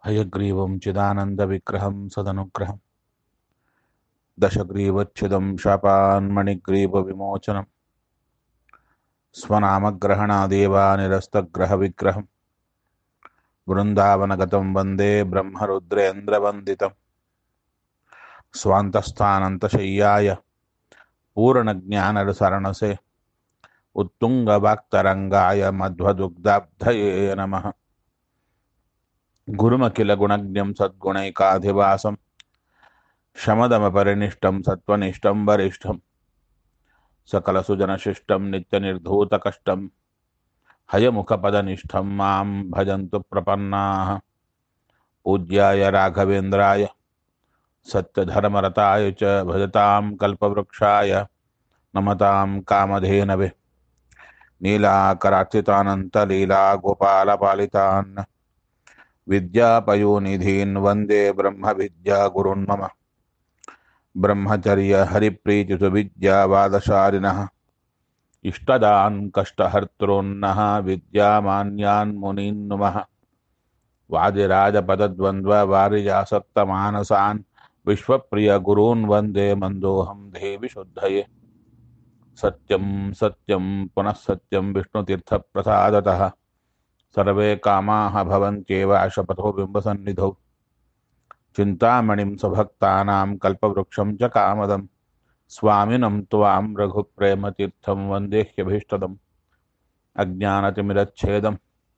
हयग्रीवं चिदानन्दविग्रहं सदनुग्रहं दशग्रीवच्छिदं शापान्मणिग्रीवविमोचनं स्वनामग्रहणादेवानिरस्तग्रहविग्रहं वृन्दावनगतं वन्दे ब्रह्मरुद्रेन्द्रवन्दितं स्वान्तस्थानन्तशय्याय पूर्णज्ञानरसरणसे उत्तुङ्गवाक्तरङ्गाय मध्वदुग्धाब्धये नमः गुरुमखिलगुणज्ञं सद्गुणैकाधिवासं शमदमपरिनिष्टं सत्त्वनिष्ठं वरिष्ठं सकलसुजनशिष्टं नित्यनिर्धूतकष्टं हयमुखपदनिष्ठं मां भजन्तु प्रपन्नाः पूज्याय राघवेन्द्राय सत्यधर्मरताय च भजतां कल्पवृक्षाय नमतां कामधेनवे नीलाकरार्चितानन्तलीलागोपालपालितान् विद्यापयोनिधीन् वन्दे ब्रह्मविद्यागुरुन् मम ब्रह्मचर्यहरिप्रीतिसुविद्यावादशालिनः इष्टदान् कष्टहर्तॄन्नः विद्यामान्यान् मुनीन् नुमः वादिराजपदद्वन्द्ववारिजासक्तमानसान् विश्वप्रियगुरून् वन्दे मन्दोऽहं देवि शुद्धये सत्यं सत्यं पुनः सत्यं विष्णुतीर्थप्रसादतः सर्वे कामाः भवन्त्येव शपथो बिम्बसन्निधौ चिन्तामणिं स्वभक्तानां कल्पवृक्षं च कामदं स्वामिनं त्वां रघुप्रेमतीर्थं वन्देह्यभीष्टदम् अज्ञानतिमिरच्छेदं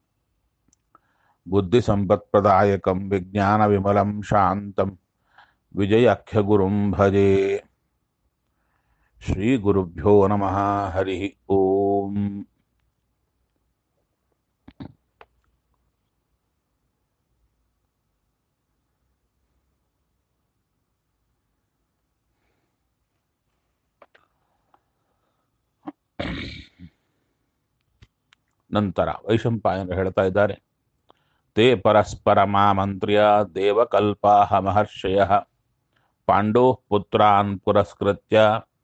बुद्धिसम्पत्प्रदायकं विज्ञानविमलं शान्तं विजयाख्यगुरुं भजे श्रीगुरुभ्यो नमः हरिः ओम् ನಂತರ ವೈಶಂಪಾಯನರು ಹೇಳ್ತಾ ಇದ್ದಾರೆ ತೇ ಪರಸ್ಪರ ಮಾಮಂತ್ರ್ಯ ದೇವಕಲ್ಪಾಹ ಮಹರ್ಷಯ ಪಾಂಡೋ ಪುತ್ರಾನ್ ಪುರಸ್ಕೃತ್ಯ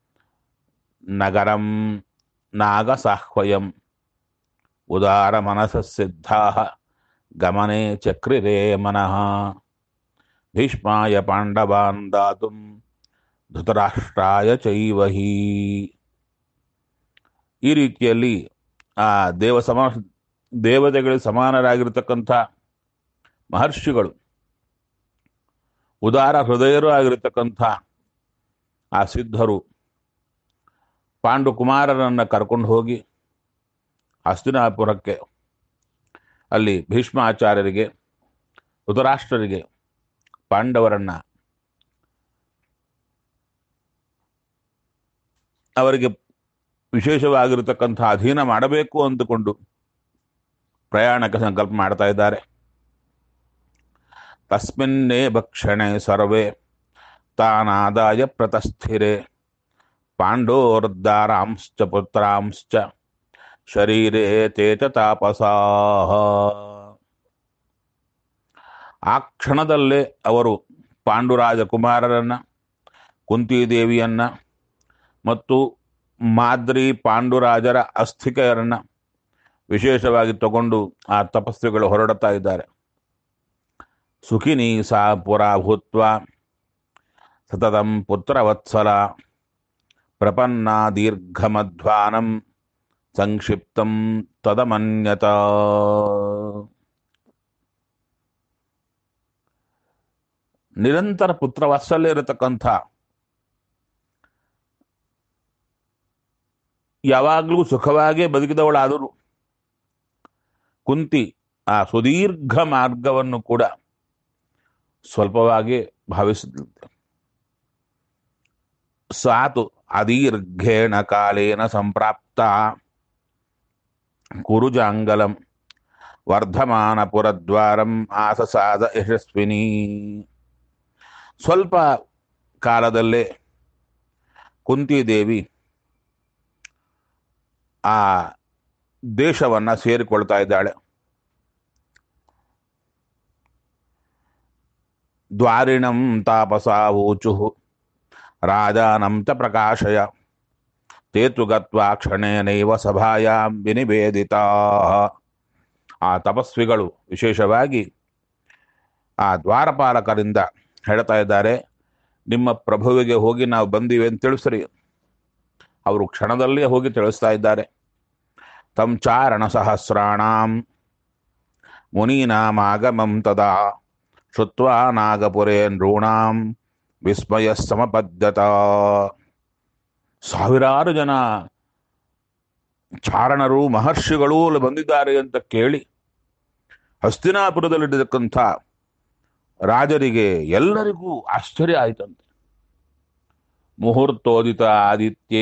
ನಗರಂ ನಾಗಸಾಹ್ವಯಂ ಉದಾರ ಮನಸ್ಸಿದ್ಧಾ ಗಮನೆ ಚಕ್ರಿರೇ ಮನಃ ಭೀಷ್ಮಾಯ ಪಾಂಡವಾನ್ ದಾತುಂ ಧೃತರಾಷ್ಟ್ರಾಯ ಚೈವಹಿ ಈ ರೀತಿಯಲ್ಲಿ ಆ ದೇವ ಸಮ ದೇವತೆಗಳಿಗೆ ಸಮಾನರಾಗಿರ್ತಕ್ಕಂಥ ಮಹರ್ಷಿಗಳು ಉದಾರ ಹೃದಯರು ಆಗಿರತಕ್ಕಂಥ ಆ ಸಿದ್ಧರು ಪಾಂಡು ಕುಮಾರರನ್ನು ಕರ್ಕೊಂಡು ಹೋಗಿ ಹಸ್ತಿನಾಪುರಕ್ಕೆ ಅಲ್ಲಿ ಭೀಷ್ಮಾಚಾರ್ಯರಿಗೆ ಧೃತರಾಷ್ಟ್ರರಿಗೆ ಪಾಂಡವರನ್ನ ಅವರಿಗೆ ವಿಶೇಷವಾಗಿರತಕ್ಕಂಥ ಅಧೀನ ಮಾಡಬೇಕು ಅಂದುಕೊಂಡು ಪ್ರಯಾಣಕ್ಕೆ ಸಂಕಲ್ಪ ಮಾಡ್ತಾ ಇದ್ದಾರೆ ತಸ್ಮಿನ್ನೇ ಭಕ್ಷಣೆ ಸರ್ವೇ ತಾನಾದಾಯ ಪ್ರತಸ್ಥಿರೆ ಪಾಂಡೋರ್ದಾರಾಂಶ್ಚ ಪುತ್ರಾಂಶ್ಚ ಶರೀರೇ ತೇತ ತಾಪಸಾ ಆ ಕ್ಷಣದಲ್ಲೇ ಅವರು ಪಾಂಡುರಾಜ ಕುಮಾರರನ್ನ ಕುಂತಿದೇವಿಯನ್ನ ಮತ್ತು ಮಾದ್ರಿ ಪಾಂಡುರಾಜರ ಅಸ್ಥಿಕೆಯರನ್ನ ವಿಶೇಷವಾಗಿ ತಗೊಂಡು ಆ ತಪಸ್ವಿಗಳು ಹೊರಡುತ್ತಾ ಇದ್ದಾರೆ ಸುಖಿನಿ ಸಾ ಪುರ ಭೂತ್ವ ಸತತಂ ಪುತ್ರವತ್ಸಲ ಪ್ರಪನ್ನ ದೀರ್ಘಮಧ್ವಾನಂ ಸಂಕ್ಷಿಪ್ತಂ ತದಮನ್ಯತ ನಿರಂತರ ಪುತ್ರವಾತ್ಸಲ್ಯ ಇರತಕ್ಕಂಥ ಯಾವಾಗಲೂ ಸುಖವಾಗೇ ಬದುಕಿದವಳಾದರೂ ಕುಂತಿ ಆ ಸುದೀರ್ಘ ಮಾರ್ಗವನ್ನು ಕೂಡ ಸ್ವಲ್ಪವಾಗಿ ಭಾವಿಸಿದಂತೆ ಸಾತು ಅದೀರ್ಘೇಣ ಕಾಲೇನ ಸಂಪ್ರಾಪ್ತ ಕುರುಜಾಂಗಲಂ ವರ್ಧಮಾನ ಪುರದ್ವಾರಂ ಆಸಸಾದ ಯಶಸ್ವಿನಿ ಸ್ವಲ್ಪ ಕಾಲದಲ್ಲೇ ಕುಂತಿದೇವಿ ಆ ದೇಶವನ್ನ ಸೇರಿಕೊಳ್ತಾ ಇದ್ದಾಳೆ ದ್ವಾರಿಣಂ ತಾಪಸಾ ಊಚು ರಾಜಾನಂ ಚ ಪ್ರಕಾಶಯ ತೇತು ಗತ್ವಾ ಕ್ಷಣೇನೈವ ಸಭಾಯಾಂ ವಿನಿವೇದಿತಾ ಆ ತಪಸ್ವಿಗಳು ವಿಶೇಷವಾಗಿ ಆ ದ್ವಾರಪಾಲಕರಿಂದ ಹೇಳ್ತಾ ಇದ್ದಾರೆ ನಿಮ್ಮ ಪ್ರಭುವಿಗೆ ಹೋಗಿ ನಾವು ಬಂದಿವೆ ಅಂತ ತಿಳಿಸ್ರಿ ಅವರು ಕ್ಷಣದಲ್ಲೇ ಹೋಗಿ ತಿಳಿಸ್ತಾ ಇದ್ದಾರೆ ತಂ ಚಾರಣ ಸಹಸ್ರಾಣಾಂ ಮುನೀನಾಮಾಗಮಂ ತದಾ ಶ್ರುತ್ವಾ ನಾಗಪುರೇ ನೃಣಾಂ ವಿಸ್ಮಯ ಸಮಪದ್ಯತ ಸಾವಿರಾರು ಜನ ಚಾರಣರು ಮಹರ್ಷಿಗಳು ಅಲ್ಲಿ ಬಂದಿದ್ದಾರೆ ಅಂತ ಕೇಳಿ ಹಸ್ತಿನಾಪುರದಲ್ಲಿರ್ತಕ್ಕಂಥ ರಾಜರಿಗೆ ಎಲ್ಲರಿಗೂ ಆಶ್ಚರ್ಯ ಆಯ್ತಂತೆ ಮುಹೂರ್ತೋದಿತ ಆದಿತ್ಯೆ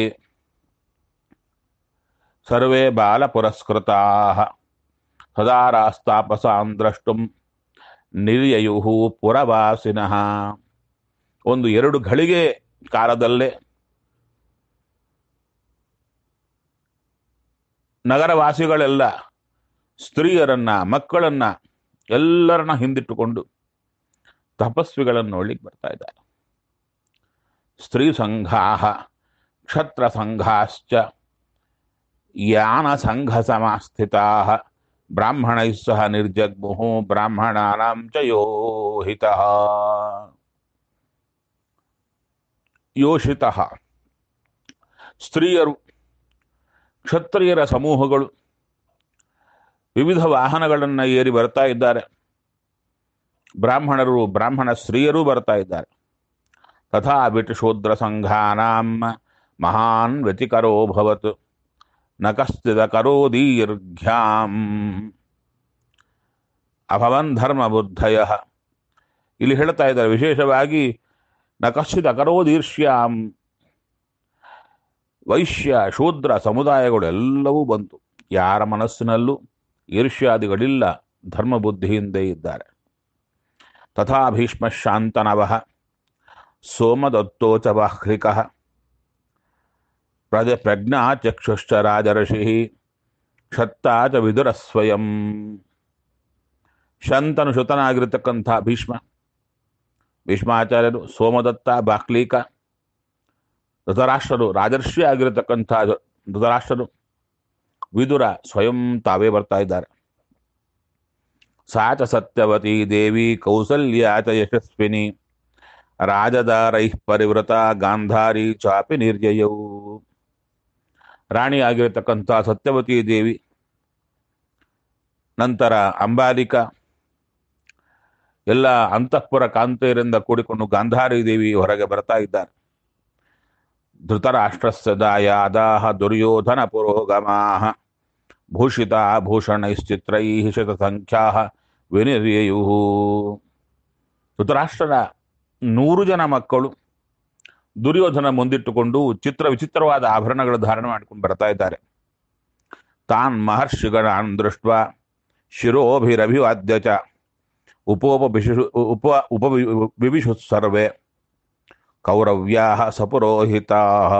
ಸರ್ವೇ ಬಾಲ ಪುರಸ್ಕೃತಾ ಸದಾರಾಸ್ತಾಪಸಾಂ ದ್ರಷ್ಟುಂ ನಿರ್ಯಯು ಪುರವಾಸಿನಃ ಒಂದು ಎರಡು ಘಳಿಗೆ ಕಾಲದಲ್ಲೇ ನಗರವಾಸಿಗಳೆಲ್ಲ ಸ್ತ್ರೀಯರನ್ನ ಮಕ್ಕಳನ್ನ ಎಲ್ಲರನ್ನ ಹಿಂದಿಟ್ಟುಕೊಂಡು ತಪಸ್ವಿಗಳನ್ನು ನೋಡ್ಲಿಕ್ಕೆ ಬರ್ತಾ ಇದ್ದಾರೆ ಸ್ತ್ರೀ ಸಂಘಾ ಕ್ಷತ್ರ ಸಂಘಾಶ್ಚ ಯಾನ ಸಂಘ ಸಮಾಸ್ಥಿತಾ ಬ್ರಾಹ್ಮಣೈ ಸಹ ನಿರ್ಜಗ್ಮುಹು ಬ್ರಾಹ್ಮಣಾನಾಂ ಚ ಯೋಹಿತ ಯೋಷಿತ ಸ್ತ್ರೀಯರು ಕ್ಷತ್ರಿಯರ ಸಮೂಹಗಳು ವಿವಿಧ ವಾಹನಗಳನ್ನು ಏರಿ ಬರ್ತಾ ಇದ್ದಾರೆ ಬ್ರಾಹ್ಮಣರು ಬ್ರಾಹ್ಮಣ ಸ್ತ್ರೀಯರೂ ಬರ್ತಾ ಇದ್ದಾರೆ ತಥಾ ಬಿಟ್ ಶೂದ್ರ ಸಂಘಾನಾಂ ಮಹಾನ್ ವ್ಯತಿಕರೋ ಭವತ್ ನ ಕಶ್ಚಿದ ಕರೋ ದೀರ್ಘ್ಯಾಂ ಅಭವನ್ ಧರ್ಮ ಬುದ್ಧಯ ಇಲ್ಲಿ ಹೇಳ್ತಾ ಇದ್ದಾರೆ ವಿಶೇಷವಾಗಿ ನ ಕಶ್ಚಿದ ಕರೋ ದೀರ್ಷ್ಯಾಂ ವೈಶ್ಯ ಶೂದ್ರ ಸಮುದಾಯಗಳು ಎಲ್ಲವೂ ಬಂತು ಯಾರ ಮನಸ್ಸಿನಲ್ಲೂ ಈರ್ಷ್ಯಾದಿಗಳಿಲ್ಲ ಧರ್ಮ ಬುದ್ಧಿಯಿಂದೇ ಇದ್ದಾರೆ ತಥಾ ಭೀಷ್ಮ ಶಾಂತನವ ಸೋಮದತ್ತೋಚ ಬಾಹ್ಲಿಕ ಪ್ರಜ ಪ್ರಜ್ಞಾ ಚಕ್ಷುಶ್ಚ ರಾಜರ್ಷಿ ಕ್ಷತ್ತಾ ಚ ವಿದುರ ಸ್ವಯಂ ಶಂತನು ಶುತನಾಗಿರತಕ್ಕಂಥ ಭೀಷ್ಮ ಭೀಷ್ಮಾಚಾರ್ಯರು ಸೋಮದತ್ತ ಬಾಕ್ಲೀಕ ಧೃತರಾಷ್ಟ್ರರು ರಾಜರ್ಷಿ ಆಗಿರತಕ್ಕಂಥ ಧೃತರಾಷ್ಟ್ರರು ವಿದುರ ಸ್ವಯಂ ತಾವೇ ಬರ್ತಾ ಇದ್ದಾರೆ ಸಾಚ ಸತ್ಯವತಿ ದೇವಿ ಕೌಸಲ್ಯ ಚ ಯಶಸ್ವಿನಿ ರಾಜದಾರೈ ಪರಿವೃತ ಗಾಂಧಾರಿ ಚಾಪಿ ನಿರ್ಜಯವು ರಾಣಿ ಆಗಿರತಕ್ಕಂಥ ಸತ್ಯವತಿ ದೇವಿ ನಂತರ ಅಂಬಾಲಿಕ ಎಲ್ಲ ಅಂತಃಪುರ ಕಾಂತೆಯರಿಂದ ಕೂಡಿಕೊಂಡು ಗಾಂಧಾರಿ ದೇವಿ ಹೊರಗೆ ಬರ್ತಾ ಇದ್ದಾರೆ ಧೃತರಾಷ್ಟ್ರಸ್ಯ ದಾಯಾದಾಹ ದುರ್ಯೋಧನ ಪುರೋಗಮಾಹ ಭೂಷಿತ ಭೂಷಣೈಶ್ಚಿತ್ರೈ ಶತಸಂಖ್ಯಾ ವಿನಿರ್ಯಯು ಧೃತರಾಷ್ಟ್ರನ ನೂರು ಜನ ಮಕ್ಕಳು ದುರ್ಯೋಧನ ಮುಂದಿಟ್ಟುಕೊಂಡು ಚಿತ್ರ ವಿಚಿತ್ರವಾದ ಆಭರಣಗಳ ಧಾರಣೆ ಮಾಡಿಕೊಂಡು ಬರ್ತಾ ಇದ್ದಾರೆ ತಾನ್ ಮಹರ್ಷಿಗಳಾನ್ ದೃಷ್ಟ ಶಿರೋಭಿರಭಿವಾದ್ಯ ಚ ಉಪೋಪ ಬಿಷು ಉಪ ಉಪ ವಿವಿಷು ಸರ್ವೇ ಕೌರವ್ಯಾ ಸಪುರೋಹಿತಾ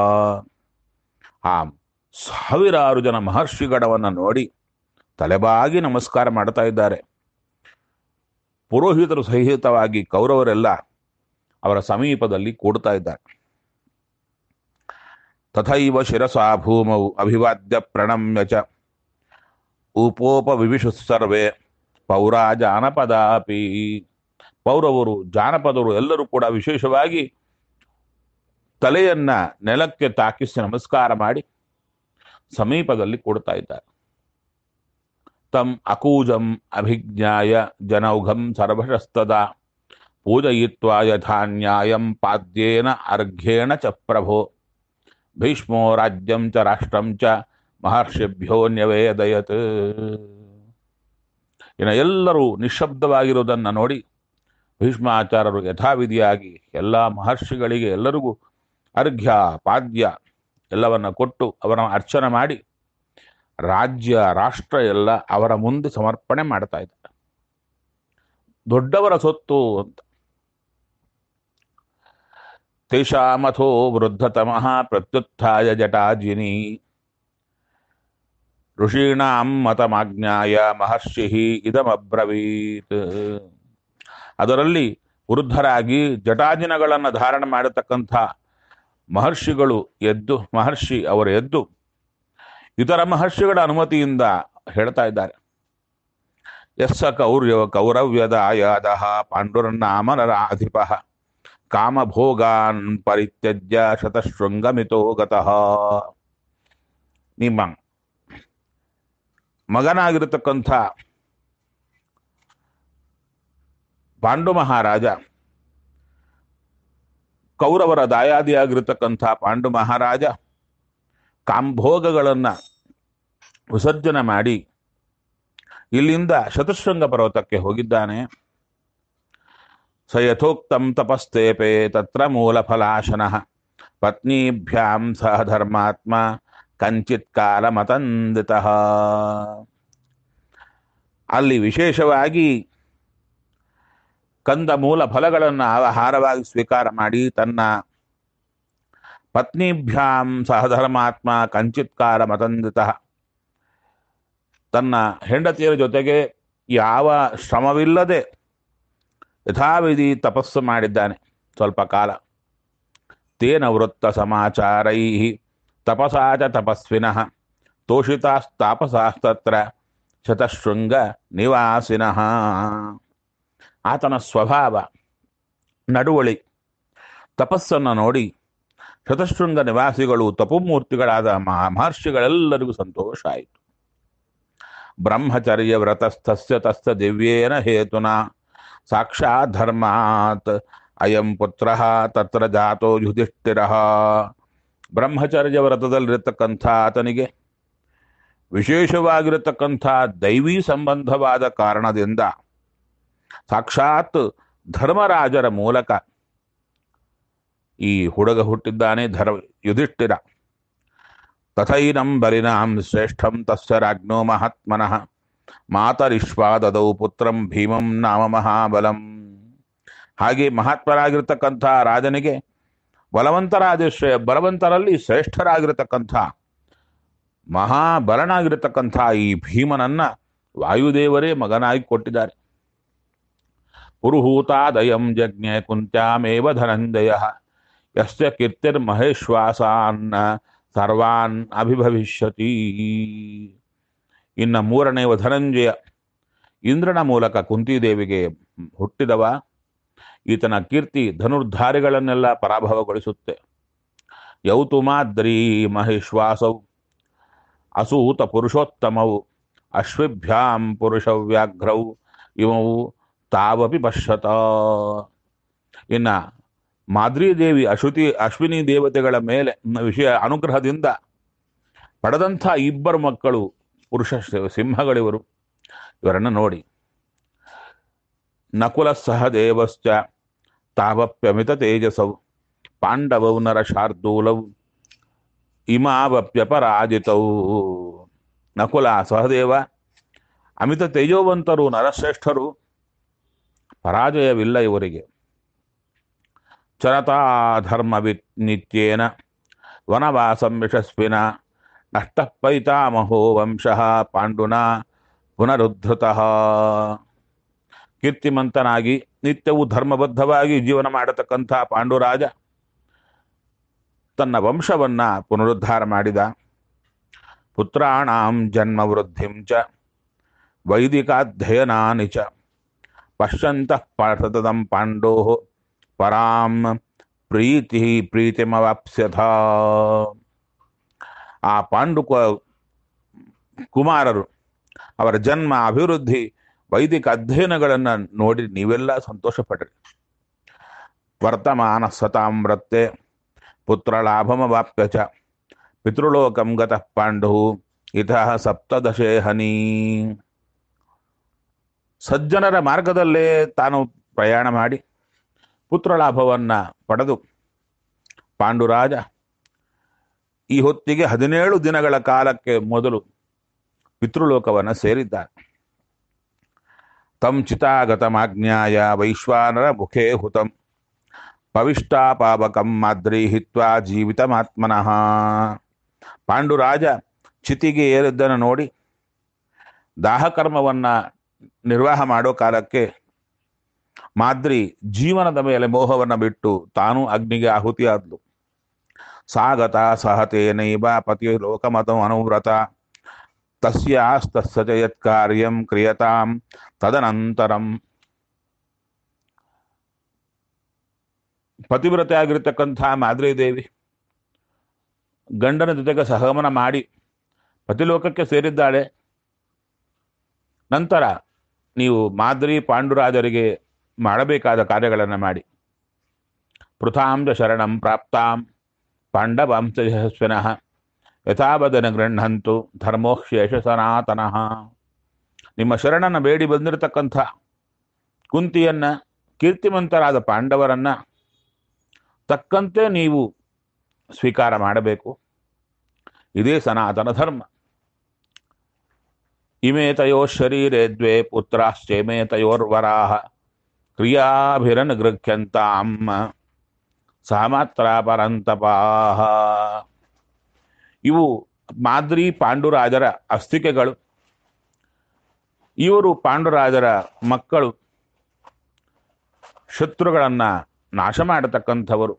ಆ ಸಾವಿರಾರು ಜನ ಮಹರ್ಷಿಗಣವನ್ನು ನೋಡಿ ತಲೆಬಾಗಿ ನಮಸ್ಕಾರ ಮಾಡ್ತಾ ಇದ್ದಾರೆ ಪುರೋಹಿತರು ಸಹಿತವಾಗಿ ಕೌರವರೆಲ್ಲ ಅವರ ಸಮೀಪದಲ್ಲಿ ಕೂಡ್ತಾ ಇದ್ದಾರೆ ತಥೈವ ಶಿರಸಾ ಭೂಮೌ ಅಭಿವಾದ್ಯ ಪ್ರಣಮ್ಯ ಚ ಉಪೋಪ ವಿವಿಷು ಸರ್ವೇ ಪೌರ ಜಾನಪದಾಪಿ ಪೌರವರು ಜಾನಪದರು ಎಲ್ಲರೂ ಕೂಡ ವಿಶೇಷವಾಗಿ ತಲೆಯನ್ನ ನೆಲಕ್ಕೆ ತಾಕಿಸಿ ನಮಸ್ಕಾರ ಮಾಡಿ ಸಮೀಪದಲ್ಲಿ ಕೊಡ್ತಾ ಇದ್ದಾರೆ ತಂ ಅಕೂಜಂ ಅಭಿಜ್ಞಾಯ ಜನೌಘಂ ಸರ್ವಶಸ್ತದ ಪೂಜಯಿತ್ವಾ ಯಥಾನ್ಯಾಯಂ ಪಾದ್ಯೇನ ಅರ್ಘ್ಯೇಣ ಚ ಪ್ರಭೋ ಭೀಷ್ಮೋ ರಾಜ್ಯಂ ಚ ರಾಷ್ಟ್ರಂ ಚ ಮಹರ್ಷಿಭ್ಯೋ ನ್ಯವೇದಯತ್ ಇನ್ನು ಎಲ್ಲರೂ ನಿಶ್ಶಬ್ದವಾಗಿರುವುದನ್ನು ನೋಡಿ ಭೀಷ್ಮಾಚಾರ್ಯರು ಯಥಾವಿಧಿಯಾಗಿ ಎಲ್ಲ ಮಹರ್ಷಿಗಳಿಗೆ ಎಲ್ಲರಿಗೂ ಅರ್ಘ್ಯ ಪಾದ್ಯ ಎಲ್ಲವನ್ನ ಕೊಟ್ಟು ಅವರ ಅರ್ಚನೆ ಮಾಡಿ ರಾಜ್ಯ ರಾಷ್ಟ್ರ ಎಲ್ಲ ಅವರ ಮುಂದೆ ಸಮರ್ಪಣೆ ಮಾಡ್ತಾ ಇದ್ದಾರೆ ದೊಡ್ಡವರ ಸೊತ್ತು ಅಂತ ತೇಷಾಮಥೋ ವೃದ್ಧತಮಃ ಪ್ರತ್ಯುತ್ಥಾಯ ಜಟಾಜಿನಿ ಋಷೀಣಾಂ ಮತಮಾಜ್ಞಾಯ ಮಹರ್ಷಿ ಇದಮಬ್ರವೀತ್ ಅದರಲ್ಲಿ ವೃದ್ಧರಾಗಿ ಜಟಾಜಿನಗಳನ್ನು ಧಾರಣ ಮಾಡತಕ್ಕಂಥ ಮಹರ್ಷಿಗಳು ಎದ್ದು ಮಹರ್ಷಿ ಅವರು ಎದ್ದು ಇತರ ಮಹರ್ಷಿಗಳ ಅನುಮತಿಯಿಂದ ಹೇಳ್ತಾ ಇದ್ದಾರೆ ಯಸ್ಸ ಕೌರ್ಯವ ಕೌರವ್ಯದಾಯಾದ ಪಾಂಡುರನ್ನಾಮನರಾಧಿಪ ಕಾಮಭೋಗಾನ್ ಪರಿತ್ಯಜ್ಯ ಶತಶೃಂಗಮಿತೋ ಗತಃ ನಿಮ್ಮ ಮಗನಾಗಿರತಕ್ಕಂಥ ಪಾಂಡು ಮಹಾರಾಜ ಕೌರವರ ದಾಯಾದಿಯಾಗಿರತಕ್ಕಂಥ ಪಾಂಡು ಮಹಾರಾಜ ಕಾಂಭೋಗಗಳನ್ನ ವಿಸರ್ಜನೆ ಮಾಡಿ ಇಲ್ಲಿಂದ ಶತಶೃಂಗ ಪರ್ವತಕ್ಕೆ ಹೋಗಿದ್ದಾನೆ ಸ ಯಥೋಕ್ತಂ ತಪಸ್ತೇಪೆ ತತ್ರ ಮೂಲ ಫಲಾಶನ ಪತ್ನೀಭ್ಯಾಂ ಸಹ ಧರ್ಮಾತ್ಮ ಕಂಚಿತ್ ಕಾಲ ಮತಂದಿತ ಅಲ್ಲಿ ವಿಶೇಷವಾಗಿ ಕಂದ ಮೂಲ ಫಲಗಳನ್ನು ಆಹಾರವಾಗಿ ಸ್ವೀಕಾರ ಮಾಡಿ ತನ್ನ ಪತ್ನಿಭ್ಯಾಂ ಸಹಧರ್ಮಾತ್ಮ ಕಂಚಿತ್ಕಾರ ಮತಂದಿತ ತನ್ನ ಹೆಂಡತಿಯರ ಜೊತೆಗೆ ಯಾವ ಶ್ರಮವಿಲ್ಲದೆ ಯಥಾವಿಧಿ ತಪಸ್ಸು ಮಾಡಿದ್ದಾನೆ ಸ್ವಲ್ಪ ಕಾಲ ತೇನ ವೃತ್ತ ಸಮಾಚಾರೈ ತಪಸಾ ಚ ತಪಸ್ವಿನಃ ತೋಷಿತಾಸ್ತಾಪಸಾಸ್ತತ್ರ ಶತಶೃಂಗ ನಿವಾಸಿನಃ ಆತನ ಸ್ವಭಾವ ನಡುವಳಿ ತಪಸ್ಸನ್ನು ನೋಡಿ ಶತಶೃಂಗ ನಿವಾಸಿಗಳು ತಪಮೂರ್ತಿಗಳಾದ ಮಹಾ ಮಹರ್ಷಿಗಳೆಲ್ಲರಿಗೂ ಸಂತೋಷ ಆಯಿತು ಬ್ರಹ್ಮಚರ್ಯ ವ್ರತಸ್ಥಸ್ಯ ತಸ್ಯ ದಿವ್ಯೇನ ಹೇತುನ ಸಾಕ್ಷಾತ್ ಧರ್ಮಾತ್ ಅಯಂ ಪುತ್ರ ತತ್ರ ಜಾತೋ ಯುಧಿಷ್ಠಿರ ಬ್ರಹ್ಮಚರ್ಯ ವ್ರತದಲ್ಲಿರತಕ್ಕಂಥ ಆತನಿಗೆ ವಿಶೇಷವಾಗಿರತಕ್ಕಂಥ ದೈವಿ ಸಂಬಂಧವಾದ ಕಾರಣದಿಂದ ಸಾಕ್ಷಾತ್ ಧರ್ಮರಾಜರ ಮೂಲಕ ಈ ಹುಡುಗ ಹುಟ್ಟಿದ್ದಾನೆ ಧರ್ಮ ಯುಧಿಷ್ಠಿರ ತಥೈನಂ ಬಲಿನಾಂ ಶ್ರೇಷ್ಠಂ ತಸ್ಯ ರಾಜ್ಞೋ ಮಹಾತ್ಮನಃ ಮಾತರಿಶ್ವಾದದೌ ಪುತ್ರಂ ಭೀಮಂ ನಾಮ ಮಹಾಬಲಂ ಹಾಗೆ ಮಹಾತ್ಮರಾಗಿರ್ತಕ್ಕಂಥ ರಾಜನಿಗೆ ಬಲವಂತರಾದ ಶ್ರೇ ಬಲವಂತರಲ್ಲಿ ಶ್ರೇಷ್ಠರಾಗಿರತಕ್ಕಂಥ ಮಹಾಬಲನಾಗಿರತಕ್ಕಂಥ ಈ ಭೀಮನನ್ನ ವಾಯುದೇವರೇ ಮಗನಾಗಿ ಕೊಟ್ಟಿದ್ದಾರೆ ಪುರುಹೂತಾದಯಂ ಜಜ್ಞೆ ಕುಂತ್ಯಾಮೇವ ಧನಂಜಯ ಯಸ್ಯ ಕೀರ್ತಿರ್ಮಹೇಶ್ವಾಸಾನ್ ಸರ್ವಾನ್ ಅಭಿಭವಿಷ್ಯತಿ ಇನ್ನ ಮೂರನೆಯ ಧನಂಜಯ ಇಂದ್ರನ ಮೂಲಕ ಕುಂತಿದೇವಿಗೆ ಹುಟ್ಟಿದವ ಈತನ ಕೀರ್ತಿ ಧನುರ್ಧಾರಿಗಳನ್ನೆಲ್ಲ ಪರಾಭವಗೊಳಿಸುತ್ತೆ ಯೌತುಮಾದ್ರಿ ಮಹೇಶ್ವಾಸೌ ಅಸೂತ ಪುರುಷೋತ್ತಮವು ಅಶ್ವಿಭ್ಯಾಂ ಪುರುಷವ್ಯಾಘ್ರೌ ಇಮವು ತಾವಪಿ ಪಶ್ಯತ ಇನ್ನ ಮಾದ್ರಿ ದೇವಿ ಅಶ್ವತಿ ಅಶ್ವಿನಿ ದೇವತೆಗಳ ಮೇಲೆ ವಿಷಯ ಅನುಗ್ರಹದಿಂದ ಪಡೆದಂಥ ಇಬ್ಬರು ಮಕ್ಕಳು ಪುರುಷ ಸಿಂಹಗಳಿವರು ಇವರನ್ನು ನೋಡಿ ನಕುಲ ಸಹದೇವಶ್ಚ ತಾವಪ್ಯಮಿತ ತೇಜಸೌ ಪಾಂಡವೌ ನರ ಶಾರ್ದೂಲೌ ಇಮಾವಪ್ಯಪರಾಜಿತೌ ನಕುಲ ಸಹದೇವ ಅಮಿತ ತೇಜೋವಂತರು ನರಶ್ರೇಷ್ಠರು ಪರಾಜಯವಿಲ್ಲ ಇವರಿಗೆ ಚರತಾ ಧರ್ಮವಿ ನಿತ್ಯೇನ ವನವಾಸಂ ಯಶಸ್ವಿನ ನಷ್ಟ ಪೈತಾಮಹೋ ವಂಶಃ ಪಾಂಡುನ ಪುನರುದ್ಧತಃ ಕೀರ್ತಿಮಂತನಾಗಿ ನಿತ್ಯವೂ ಧರ್ಮಬದ್ಧವಾಗಿ ಜೀವನ ಮಾಡತಕ್ಕಂಥ ಪಾಂಡುರಾಜ ತನ್ನ ವಂಶವನ್ನ ಪುನರುದ್ಧಾರ ಮಾಡಿದ ಪುತ್ರಾಣಾಂ ಜನ್ಮ ವೃದ್ಧಿಂ ಚ ವೈದಿಕಾಧ್ಯಯನಾನಿ ಚ ಪಶ್ಯಂತಃ ಪತತಂ ಪಾಂಡೋ ಪರಾಂ ಪ್ರೀತಿ ಪ್ರೀತಿಮವಾಪ್ಸ್ಯಥ ಆ ಪಾಂಡು ಕು- ಕುಮಾರರು ಅವರ ಜನ್ಮ ಅಭಿವೃದ್ಧಿ ವೈದಿಕ ಅಧ್ಯಯನಗಳನ್ನು ನೋಡಿ ನೀವೆಲ್ಲ ಸಂತೋಷ ಪಡ್ರಿ ವರ್ತಮಾನ ಸತಾಂ ವೃತ್ತೆ ಪುತ್ರ ಲಾಭಮವಾಪ್ಯ ಚ ಪಿತೃಲೋಕಂ ಗತಃ ಪಾಂಡು ಇತಃ ಸಪ್ತದಶೇ ಹನಿ ಸಜ್ಜನರ ಮಾರ್ಗದಲ್ಲೇ ತಾನು ಪ್ರಯಾಣ ಮಾಡಿ ಪುತ್ರ ಲಾಭವನ್ನ ಪಡೆದು ಪಾಂಡುರಾಜ ಈ ಹೊತ್ತಿಗೆ ಹದಿನೇಳು ದಿನಗಳ ಕಾಲಕ್ಕೆ ಮೊದಲು ಪಿತೃಲೋಕವನ್ನು ಸೇರಿದ್ದಾನೆ ತಂ ಚಿತಾಗತಮಾಜ್ಞಾಯ ವೈಶ್ವಾನರ ಮುಖೇ ಹುತಂ ಪವಿಷ್ಟಾಪಾವಕಂ ಮಾದ್ರಿ ಹಿತ್ವಾ ಜೀವಿತಮಾತ್ಮನಃ ಪಾಂಡುರಾಜ ಚಿತಿಗೆ ಏರಿದ್ದನ್ನು ನೋಡಿ ದಾಹಕರ್ಮವನ್ನ ನಿರ್ವಾಹ ಮಾಡೋ ಕಾಲಕ್ಕೆ ಮಾದ್ರಿ ಜೀವನದ ಮೇಲೆ ಮೋಹವನ್ನು ಬಿಟ್ಟು ತಾನೂ ಅಗ್ನಿಗೆ ಆಹುತಿಯಾದ್ಲು ಸಾಗತ ಸಹತೇನೈವ ಪತಿ ಲೋಕಮತ ಅನುವ್ರತ ತಸ್ಯಾಸ್ತಸ್ಯ ಚ ಯತ್ಕಾರ್ಯಂ ಕ್ರಿಯತಾಂ ತದನಂತರಂ ಪತಿವ್ರತೆ ಆಗಿರತಕ್ಕಂಥ ಮಾದ್ರಿ ದೇವಿ ಗಂಡನ ಜೊತೆಗೆ ಸಹಗಮನ ಮಾಡಿ ಪತಿಲೋಕಕ್ಕೆ ಸೇರಿದ್ದಾಳೆ ನಂತರ ನೀವು ಮಾದ್ರಿ ಪಾಂಡುರಾಜರಿಗೆ ಮಾಡಬೇಕಾದ ಕಾರ್ಯಗಳನ್ನು ಮಾಡಿ ಪೃಥಾಂಜ ಶರಣಂ ಪ್ರಾಪ್ತಾಂ ಪಾಂಡವಾಂಶ ಯಶಸ್ವಿನಃ ಯಥಾವದನ ಗೃಹಂತು ಧರ್ಮೋಶೇಷ ಸನಾತನಃ ನಿಮ್ಮ ಶರಣನ ಬೇಡಿ ಬಂದಿರತಕ್ಕಂಥ ಕುಂತಿಯನ್ನ ಕೀರ್ತಿಮಂತರಾದ ಪಾಂಡವರನ್ನ ತಕ್ಕಂತೆ ನೀವು ಸ್ವೀಕಾರ ಮಾಡಬೇಕು ಇದೇ ಸನಾತನ ಧರ್ಮ ಇಮೇ ತಯೋ ಶರೀರೆ ದ್ವೇ ಪುತ್ರಾಶ್ಚೇಮೇ ತಯೋರ್ವರಾಹ ಕ್ರಿಯಾಭಿರನುಗೃಹ್ಯಂತಾಂ ಸಾಮಾತ್ರ ಪರಂತಪಾಹ ಇವು ಮಾದ್ರಿ ಪಾಂಡುರಾಜರ ಅಸ್ಥಿಕೆಗಳು ಇವರು ಪಾಂಡುರಾಜರ ಮಕ್ಕಳು ಶತ್ರುಗಳನ್ನ ನಾಶ ಮಾಡತಕ್ಕಂಥವರು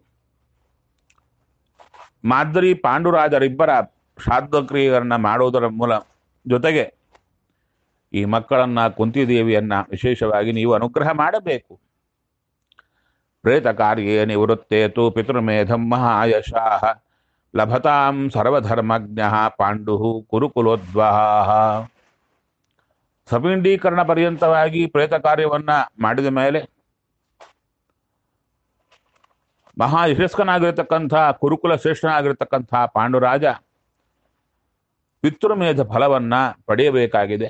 ಮಾದ್ರಿ ಪಾಂಡುರಾಜರಿಬ್ಬರ ಶ್ರಾದ್ದಕ್ರಿಯೆಗಳನ್ನ ಮಾಡೋದರ ಮೂಲ ಜೊತೆಗೆ ಈ ಮಕ್ಕಳನ್ನ ಕುಂತಿದೇವಿಯನ್ನ ವಿಶೇಷವಾಗಿ ನೀವು ಅನುಗ್ರಹ ಮಾಡಬೇಕು ಪ್ರೇತ ಕಾರ್ಯೇ ನಿವೃತ್ತೇ ತು ಪಿತೃಮೇಧಂ ಮಹಾಯಶಾಹ ಲಭತಾಂ ಸರ್ವಧರ್ಮಜ್ಞ ಪಾಂಡು ಕುರುಕುಲೋದ್ವಹ ಸಪಿಂಡೀಕರಣ ಪರ್ಯಂತವಾಗಿ ಪ್ರೇತ ಕಾರ್ಯವನ್ನ ಮಾಡಿದ ಮೇಲೆ ಮಹಾ ಯಶಸ್ಕನಾಗಿರತಕ್ಕಂಥ ಕುರುಕುಲ ಶ್ರೇಷ್ಠನಾಗಿರತಕ್ಕಂಥ ಪಾಂಡುರಾಜ ಪಿತೃಮೇಧ ಫಲವನ್ನ ಪಡೆಯಬೇಕಾಗಿದೆ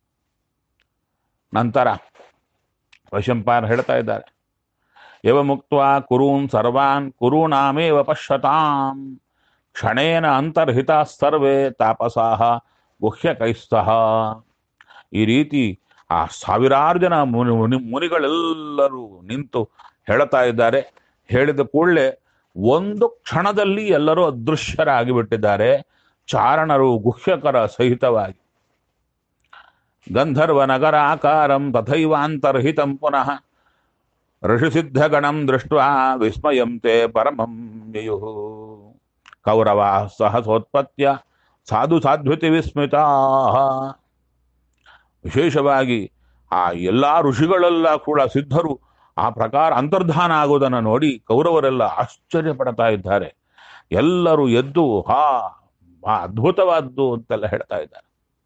ನಂತರ ವೈಶಂಪಾಯನ ಹೇಳ್ತಾ ಇದ್ದಾರೆ ಯವ ಮುಕ್ತ ಕುರೂನ್ ಸರ್ವಾನ್ ಕುರುಣಾಮೇವ ಪಶ್ಯತಾಂ ಕ್ಷಣೇನ ಅಂತರ್ಹಿತ ಸರ್ವೇ ತಾಪಸಾಹ ಗುಹ್ಯಕೈಸ್ತಃ ಈ ರೀತಿ ಆ ಸಾವಿರಾರು ಜನ ಮುನಿ ಮುನಿ ಮುನಿಗಳೆಲ್ಲರೂ ನಿಂತು ಹೇಳ್ತಾ ಇದ್ದಾರೆ ಹೇಳಿದ ಕೂಡಲೇ ಒಂದು ಕ್ಷಣದಲ್ಲಿ ಎಲ್ಲರೂ ಅದೃಶ್ಯರಾಗಿ ಬಿಟ್ಟಿದ್ದಾರೆ ಚಾರಣರು ಗುಹ್ಯಕರ ಸಹಿತವಾಗಿ ಗಂಧರ್ವ ನಗರ ಆಕಾರಂ ತಥೈವಾಂತರ್ಹಿತಂ ಪುನಃ ಋಷಿಸಿದ್ಧಗಣಂ ದೃಷ್ಟ ವಿಸ್ಮಯಂತೆ ಪರಮಂ ಯಯು ಕೌರವ ಸಹಸೋತ್ಪತ್ಯ ಸಾಧು ಸಾಧ್ವಿತಿ ವಿಸ್ಮಿತಾ ವಿಶೇಷವಾಗಿ ಆ ಎಲ್ಲ ಋಷಿಗಳೆಲ್ಲ ಕೂಡ ಸಿದ್ಧರು ಆ ಪ್ರಕಾರ ಅಂತರ್ಧಾನ ಆಗುವುದನ್ನು ನೋಡಿ ಕೌರವರೆಲ್ಲ ಆಶ್ಚರ್ಯ ಪಡ್ತಾ ಇದ್ದಾರೆ ಎಲ್ಲರೂ ಎದ್ದು ಹಾ ಬಾ ಅದ್ಭುತವಾದ್ದು ಅಂತೆಲ್ಲ ಹೇಳ್ತಾ ಇದ್ದಾರೆ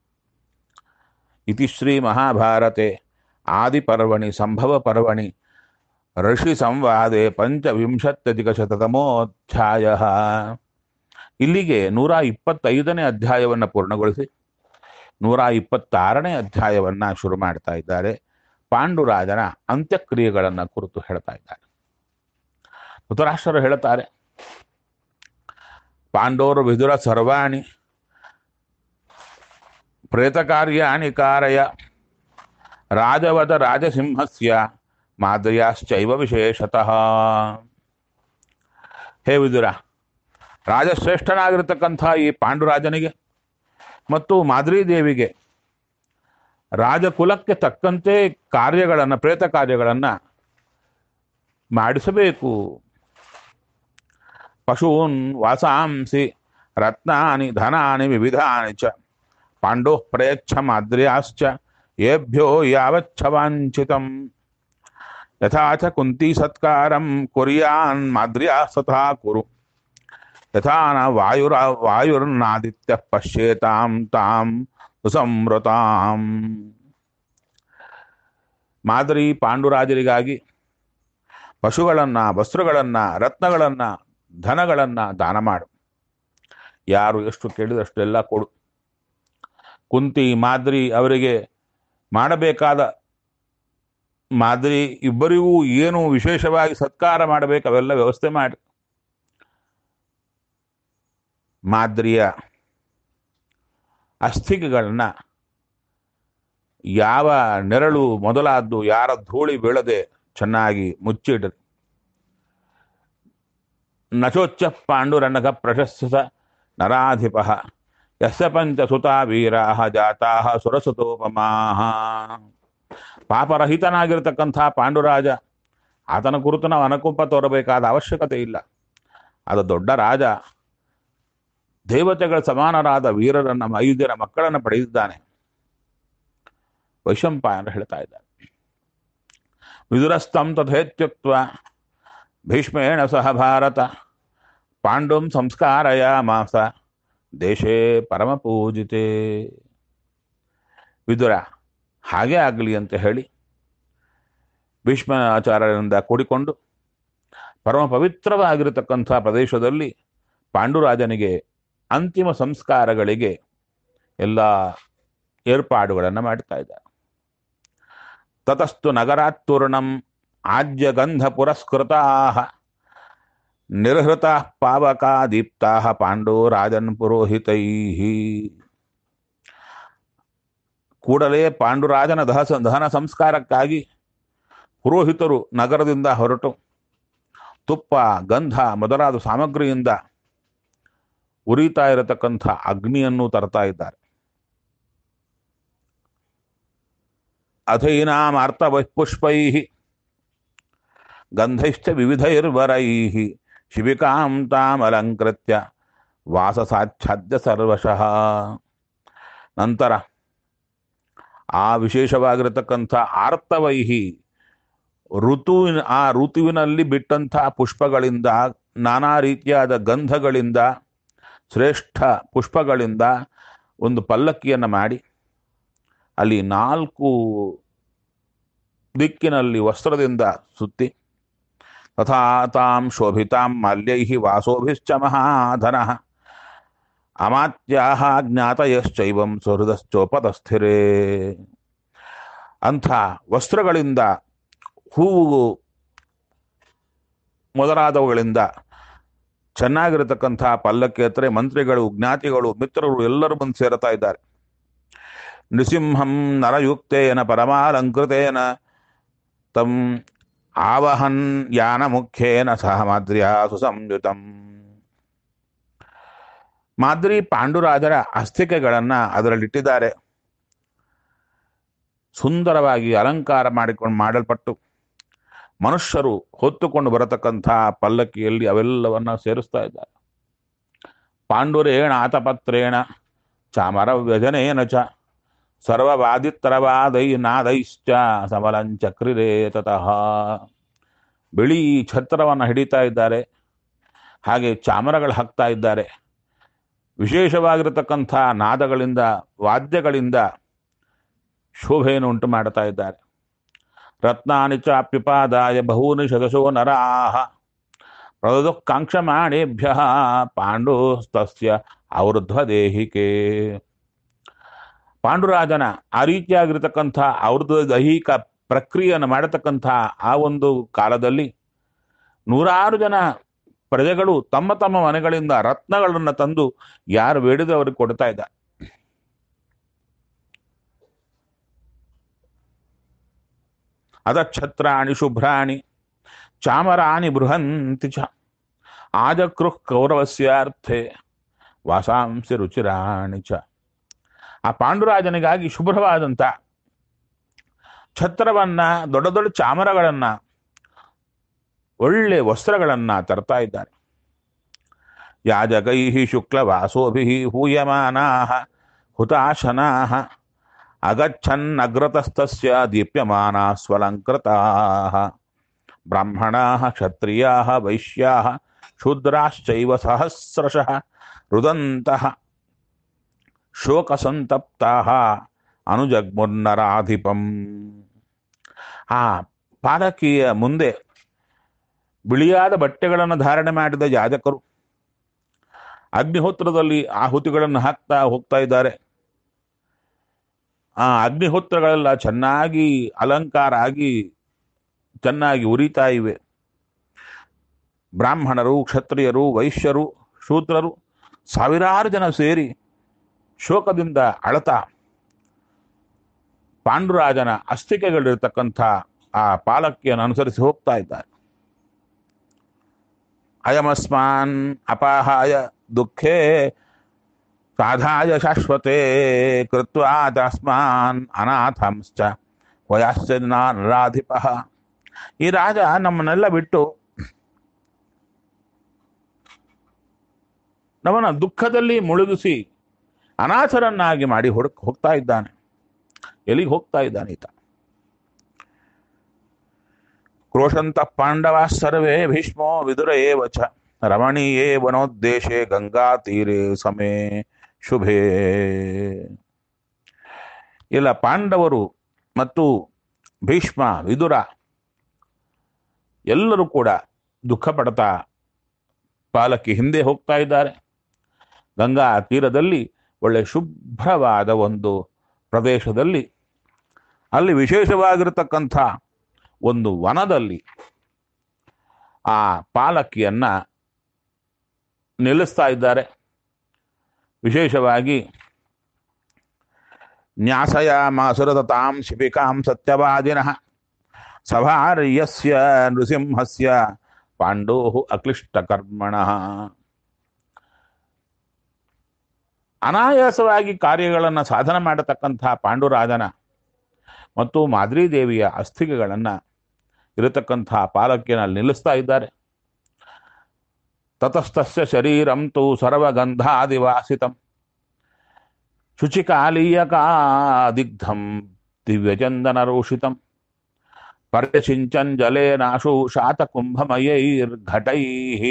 ಇತಿ ಶ್ರೀ ಮಹಾಭಾರತೆ ಆದಿಪರ್ವಣಿ ಸಂಭವ ಪರ್ವಣಿ ಋಷಿ ಸಂವಾದೆ ಪಂಚವಿಂಶತ್ಯಧಿಕ ಶತತಮೋಧ್ಯಾಯ ಇಲ್ಲಿಗೆ ನೂರ ಇಪ್ಪತ್ತೈದನೇ ಅಧ್ಯಾಯವನ್ನು ಪೂರ್ಣಗೊಳಿಸಿ ನೂರ ಇಪ್ಪತ್ತಾರನೇ ಅಧ್ಯಾಯವನ್ನ ಶುರು ಮಾಡ್ತಾ ಇದ್ದಾರೆ ಪಾಂಡುರಾಜನ ಅಂತ್ಯಕ್ರಿಯೆಗಳನ್ನ ಕುರಿತು ಹೇಳ್ತಾ ಇದ್ದಾರೆ ಧೃತರಾಷ್ಟ್ರರು ಹೇಳ್ತಾರೆ ಪಾಂಡೋರು ವಿದುರ ಸರ್ವಾಣಿ ಪ್ರೇತಕಾರ್ಯಾಣಿ ಕಾರಯ ರಾಜವದ ರಾಜಸಿಂಹಸ್ಯ ಮಾದರಿಯಾಶ್ಚೈವ ವಿಶೇಷತಃ ಹೇ ವಿದುರ ರಾಜಶ್ರೇಷ್ಠನಾಗಿರತಕ್ಕಂಥ ಈ ಪಾಂಡುರಾಜನಿಗೆ ಮತ್ತು ಮಾದ್ರಿ ದೇವಿಗೆ ರಾಜಕುಲಕ್ಕೆ ತಕ್ಕಂತೆ ಕಾರ್ಯಗಳನ್ನು ಪ್ರೇತ ಕಾರ್ಯಗಳನ್ನು ಮಾಡಿಸಬೇಕು ಪಶೂನ್ ವಾಸಾಂಸಿ ರತ್ನಾನಿ ಧನಾನಿ ವಿವಿಧಾನಿ ಚ ಪಾಂಡೋ ಪ್ರಯಚ್ಛ ಮಾದ್ರ್ಯಾಶ್ಚ ಏಭ್ಯೋ ಯಾವಚ್ಛವಾಂಛಿತಂ ಯಥಾ ಚ ಕುಂತಿ ಸತ್ಕಾರಂ ಕುರ್ಯಾನ್ ಮಾದ್ರ್ಯಾ ಸಥಾ ಕುರು ಯಥಾ ನ ವಾಯುರ ವಾಯುರ್ನಾದಿತ್ಯ ಪಶ್ಯೇತಾಂ ತಾಂ ಸುಸಂವೃತಾಂ ಮಾದರಿ ಪಾಂಡುರಾಜರಿಗಾಗಿ ಪಶುಗಳನ್ನ ವಸ್ತ್ರಗಳನ್ನ ರತ್ನಗಳನ್ನ ಧನಗಳನ್ನ ದಾನ ಮಾಡು ಯಾರು ಎಷ್ಟು ಕೇಳಿದಷ್ಟೆಲ್ಲ ಕೊಡು ಕುಂತಿ ಮಾದ್ರಿ ಅವರಿಗೆ ಮಾಡಬೇಕಾದ ಮಾದರಿ ಇಬ್ಬರಿಗೂ ಏನು ವಿಶೇಷವಾಗಿ ಸತ್ಕಾರ ಮಾಡಬೇಕು ಅವೆಲ್ಲ ವ್ಯವಸ್ಥೆ ಮಾಡಿ ಮಾದ್ರಿಯ ಅಸ್ಥಿಗೆಗಳನ್ನ ಯಾವ ನೆರಳು ಮೊದಲಾದ್ದು ಯಾರ ಧೂಳಿ ಬೀಳದೆ ಚೆನ್ನಾಗಿ ಮುಚ್ಚಿಡ್ರಿ ನಚೋಚ್ಚ ಪಾಂಡುರನಗ ಪ್ರಶಸ್ತ ನರಾಧಿಪ ಯಸ್ಯ ಪಂಚಸುತಾ ವೀರಾ ಜಾತಾ ಸುರಸುತೋಪಮಾಹ ಪಾಪರಹಿತನಾಗಿರ್ತಕ್ಕಂಥ ಪಾಂಡುರಾಜ ಆತನ ಕುರಿತು ನಾವು ಅನುಕಂಪ ತೋರಬೇಕಾದ ಅವಶ್ಯಕತೆ ಇಲ್ಲ ಅದು ದೊಡ್ಡ ರಾಜ ದೇವತೆಗಳ ಸಮಾನರಾದ ವೀರರನ್ನ ಐದು ಜನ ಮಕ್ಕಳನ್ನು ಪಡೆದಿದ್ದಾನೆ ವೈಶಂಪಾಯನ ಹೇಳ್ತಾ ಇದ್ದಾರೆ ವಿದುರಸ್ತಂ ತಥೇತ್ಯುಕ್ತ ಭೀಷ್ಮೇಣ ಸಹ ಭಾರತ ಪಾಂಡುಂ ಸಂಸ್ಕಾರಯ ಮಾಸ ದೇಶೇ ಪರಮ ಪೂಜಿತೆ ವಿದುರ ಹಾಗೆ ಆಗಲಿ ಅಂತ ಹೇಳಿ ಭೀಷ್ಮಾಚಾರ್ಯರಿಂದ ಕೂಡಿಕೊಂಡು ಪರಮ ಪವಿತ್ರವಾಗಿರತಕ್ಕಂಥ ಪ್ರದೇಶದಲ್ಲಿ ಪಾಂಡುರಾಜನಿಗೆ ಅಂತಿಮ ಸಂಸ್ಕಾರಗಳಿಗೆ ಎಲ್ಲ ಏರ್ಪಾಡುಗಳನ್ನು ಮಾಡ್ತಾ ಇದ್ದಾರೆ ತತಸ್ತು ನಗರಾತ್ತೂರ್ಣಂ ಆಜ್ಯ ಗಂಧ ಪುರಸ್ಕೃತಾ ನಿರ್ಹೃತ ಪಾವಕಾ ದೀಪ್ತಾ ಪಾಂಡೋ ರಾಜನ್ ಪುರೋಹಿತೈ ಕೂಡಲೇ ಪಾಂಡುರಾಜನ ದಹ ದಹನ ಸಂಸ್ಕಾರಕ್ಕಾಗಿ ಪುರೋಹಿತರು ನಗರದಿಂದ ಹೊರಟು ತುಪ್ಪ ಗಂಧ ಮೊದಲಾದ ಸಾಮಗ್ರಿಯಿಂದ ಉರಿತಾ ಇರತಕ್ಕಂಥ ಅಗ್ನಿಯನ್ನು ತರ್ತಾ ಇದ್ದಾರೆ ಅಥೈನಾಮಾರ್ಥ ಪುಷ್ಪೈ ಗಂಧೈಶ್ಚ ವಿವಿಧೈರ್ವರೈ ಶಿಬಿಕಾಂ ತಾಮಲಂಕೃತ್ಯ ವಾಸಸಾಚ್ಛಾದ್ಯ ಸರ್ವಶಃ ನಂತರ ಆ ವಿಶೇಷವಾಗಿರತಕ್ಕಂಥ ಆರ್ತವೈಹಿ ಋತುವಿನ ಆ ಋತುವಿನಲ್ಲಿ ಬಿಟ್ಟಂಥ ಪುಷ್ಪಗಳಿಂದ ನಾನಾ ರೀತಿಯಾದ ಗಂಧಗಳಿಂದ ಶ್ರೇಷ್ಠ ಪುಷ್ಪಗಳಿಂದ ಒಂದು ಪಲ್ಲಕ್ಕಿಯನ್ನು ಮಾಡಿ ಅಲ್ಲಿ ನಾಲ್ಕು ದಿಕ್ಕಿನಲ್ಲಿ ವಸ್ತ್ರದಿಂದ ಸುತ್ತಿ ತಥಾ ತಾಂ ಶೋಭಿತಾಂ ಮಾಲ್ಯೈ ವಾಸೋಭಿಶ್ಚ ಮಹಾಧನ ಅಮಾತ್ಯಾಹ ಜ್ಞಾತಯಶ್ಚೈವಂ ಸುಹೃದಶ್ಚೋಪತಸ್ಥಿರೇ ಅಂಥ ವಸ್ತ್ರಗಳಿಂದ ಹೂವು ಮೊದಲಾದವುಗಳಿಂದ ಚೆನ್ನಾಗಿರತಕ್ಕಂಥ ಪಲ್ಲಕ್ಕಿ ಹತ್ರ ಮಂತ್ರಿಗಳು ಜ್ಞಾತಿಗಳು ಮಿತ್ರರು ಎಲ್ಲರೂ ಬಂದು ಸೇರ್ತಾ ಇದ್ದಾರೆ ನೃಸಿಂಹಂ ನರಯುಕ್ತೇನ ಪರಮಾಲಂಕೃತೇನ ತಂ ಆವಹನ್ ಯಾನ ಮುಖ್ಯೇನ ಸಹ ಮಾದ್ರ್ಯಾ ಸುಸಂಯುತಂ ಮಾದ್ರಿ ಪಾಂಡುರಾಜರ ಅಸ್ಥಿಕೆಗಳನ್ನು ಅದರಲ್ಲಿಟ್ಟಿದ್ದಾರೆ ಸುಂದರವಾಗಿ ಅಲಂಕಾರ ಮಾಡಿಕೊಂಡು ಮಾಡಲ್ಪಟ್ಟು ಮನುಷ್ಯರು ಹೊತ್ತುಕೊಂಡು ಬರತಕ್ಕಂಥ ಪಲ್ಲಕ್ಕಿಯಲ್ಲಿ ಅವೆಲ್ಲವನ್ನ ಸೇರಿಸ್ತಾ ಇದ್ದಾರೆ ಪಾಂಡುರೇಣ ಆತಪತ್ರೇಣ ಚಾಮರ ವ್ಯಜನೇನ ಚ ಸರ್ವವಾದಿತ್ರವಾದೈ ನಾದೈಶ್ಚ ಸಮಲಂಚಕ್ರಿರೇ ತತಃ ಬಿಳಿ ಛತ್ರವನ್ನು ಹಿಡಿತಾ ಇದ್ದಾರೆ ಹಾಗೆ ಚಾಮರಗಳು ಹಾಕ್ತಾ ಇದ್ದಾರೆ ವಿಶೇಷವಾಗಿರತಕ್ಕಂಥ ನಾದಗಳಿಂದ ವಾದ್ಯಗಳಿಂದ ಶೋಭೆಯನ್ನು ಉಂಟು ಮಾಡ್ತಾ ಇದ್ದಾರೆ ರತ್ನಾನಿ ಚಾಪ್ಯುಪಾದಾಯ ಬಹೂನಿ ಶತಶೋ ನರಾಹ ಪ್ರದುಃಕಾಂಕ್ಷಮಾಣೇಭ್ಯ ಪಾಂಡುಸ್ತಸ್ಯ ಅವೃದ್ಧ ದೇಹಿಕೆ ಪಾಂಡುರಾಜನ ಆ ರೀತಿಯಾಗಿರ್ತಕ್ಕಂಥ ಅವ್ರದ್ದು ದೈಹಿಕ ಪ್ರಕ್ರಿಯೆಯನ್ನು ಮಾಡತಕ್ಕಂಥ ಆ ಒಂದು ಕಾಲದಲ್ಲಿ ನೂರಾರು ಜನ ಪ್ರಜೆಗಳು ತಮ್ಮ ತಮ್ಮ ಮನೆಗಳಿಂದ ರತ್ನಗಳನ್ನು ತಂದು ಯಾರು ಬೇಡಿದ್ರೆ ಅವ್ರಿಗೆ ಕೊಡ್ತಾ ಇದ್ದಾರೆ ಅದಛತ್ರಾಣಿ ಶುಭ್ರಾಣಿ ಚಾಮರಾಣಿ ಬೃಹಂತಿ ಚ ಆಜಕೃಹ್ ಕೌರವಸ್ಯಾರ್ಥೆ ವಾಸಾಂಸಿ ರುಚಿರಾಣಿ ಚ ಆ ಪಾಂಡುರಾಜನಿಗಾಗಿ ಶುಭ್ರವಾದಂಥ ಛತ್ರವನ್ನ ದೊಡ್ಡ ದೊಡ್ಡ ಚಾಮರಗಳನ್ನ ಒಳ್ಳೆ ವಸ್ತ್ರಗಳನ್ನ ತರ್ತಾ ಇದ್ದಾರೆ ಯಾಜಕೈ ಶುಕ್ಲವಾಸೋಭಿ ಹೂಯಮಾನಾ ಹುತಾಶನಾ ಅಗಚ್ಚನ್ನಗ್ರತಸ್ತಸ್ಯ ದೀಪ್ಯಮಾನಾ ಸ್ವಲಂಕೃತಾ ಬ್ರಾಹ್ಮಣಾ ಕ್ಷತ್ರಿಯಾ ವೈಶ್ಯಾ ಶೂದ್ರಾಶ್ಚೈವ ಸಹಸ್ರಶಃ ರುದಂತಹ ಶೋಕಸಂತಪ್ತಾ ಅನುಜಗ್ಮುರ್ನರಾಧಿಪಂ ಆ ಪಾಲಕಿಯ ಮುಂದೆ ಬಿಳಿಯಾದ ಬಟ್ಟೆಗಳನ್ನು ಧಾರಣೆ ಮಾಡಿದ ಯಾಜಕರು ಅಗ್ನಿಹೋತ್ರದಲ್ಲಿ ಆಹುತಿಗಳನ್ನು ಹಾಕ್ತಾ ಹೋಗ್ತಾ ಇದ್ದಾರೆ ಆ ಅಗ್ನಿಹೋತ್ರಗಳೆಲ್ಲ ಚೆನ್ನಾಗಿ ಅಲಂಕಾರ ಆಗಿ ಚೆನ್ನಾಗಿ ಉರಿತಾ ಇವೆ ಬ್ರಾಹ್ಮಣರು ಕ್ಷತ್ರಿಯರು ವೈಶ್ಯರು ಶೂದ್ರರು ಸಾವಿರಾರು ಜನ ಸೇರಿ ಶೋಕದಿಂದ ಅಳತಾ ಪಾಂಡುರಾಜನ ಅಸ್ಥಿಕೆಗಳಿರ್ತಕ್ಕಂಥ ಆ ಪಾಲಕಿಯನ್ನು ಅನುಸರಿಸಿ ಹೋಗ್ತಾ ಇದ್ದಾರೆ ಅಯಮಸ್ಮಾನ್ ಅಪಾಹಾಯ ದುಃಖೇ ಸಾಧಾಯ ಶಾಶ್ವತೆ ಕೃತ್ವಾ ತಸ್ಮಾನ್ ಅನಾಥಂಶ್ಚ ವಯಾಶ್ಚ ನರಾಧಿಪ ಈ ರಾಜ ನಮ್ಮನ್ನೆಲ್ಲ ಬಿಟ್ಟು ನಮ್ಮನ್ನ ದುಃಖದಲ್ಲಿ ಮುಳುಗಿಸಿ ಅನಾಥರನ್ನಾಗಿ ಮಾಡಿ ಹುಡುಕ್ ಹೋಗ್ತಾ ಇದ್ದಾನೆ ಎಲ್ಲಿಗೆ ಹೋಗ್ತಾ ಇದ್ದಾನೆ ಈತ ಕ್ರೋಶಂತ ಪಾಂಡವ ಸರ್ವೇ ಭೀಷ್ಮೋ ವಿದುರ ಏವ ಚ ರಮಣೀಯೇ ವನೋದ್ದೇಶೆ ಗಂಗಾ ತೀರೆ ಸಮೇ ಶುಭೇ ಇಲ್ಲ ಪಾಂಡವರು ಮತ್ತು ಭೀಷ್ಮ ವಿದುರ ಎಲ್ಲರೂ ಕೂಡ ದುಃಖ ಪಡ್ತಾ ಪಾಲಕಿ ಹಿಂದೆ ಹೋಗ್ತಾ ಇದ್ದಾರೆ ಗಂಗಾ ತೀರದಲ್ಲಿ ಒಳ್ಳೆ ಶುಭ್ರವಾದ ಒಂದು ಪ್ರದೇಶದಲ್ಲಿ ಅಲ್ಲಿ ವಿಶೇಷವಾಗಿರತಕ್ಕಂಥ ಒಂದು ವನದಲ್ಲಿ ಆ ಪಾಲಕಿಯನ್ನ ನಿಲ್ಲಿಸ್ತಾ ಇದ್ದಾರೆ ವಿಶೇಷವಾಗಿ ನ್ಯಾಸಯಾಮಾಸುರತಾಂ ಶಿಬಿಕಾಂ ಸತ್ಯವಾದಿನಃ ಸಭಾರ್ಯಸ್ಯ ನೃಸಿಂಹಸ್ಯ ಪಾಂಡೋ ಅಕ್ಲಿಷ್ಟಕರ್ಮಣಃ ಅನಾಯಾಸವಾಗಿ ಕಾರ್ಯಗಳನ್ನು ಸಾಧನ ಮಾಡತಕ್ಕಂಥ ಪಾಂಡುರಾಜನ ಮತ್ತು ಮಾದ್ರೀದೇವಿಯ ಅಸ್ಥಿಗೆಗಳನ್ನು ಇರತಕ್ಕಂಥ ಪಾಲಕಿನಲ್ಲಿ ನಿಲ್ಲಿಸ್ತಾ ಇದ್ದಾರೆ ತತಸ್ತಸ್ಯ ಶರೀರಂ ತು ಸರ್ವಗಂಧಾದಿವಾಸಿತಂ ಶುಚಿಕಾಲೀಯಕಾದಿಗ್ಧಂ ದಿವ್ಯಚಂದನರೋಷಿತಂ ಪರ್ಯಸಿಂಚನ್ ಜಲೇನಾಶು ಶಾತಕುಂಭಮಯೈರ್ಘಟೈಃ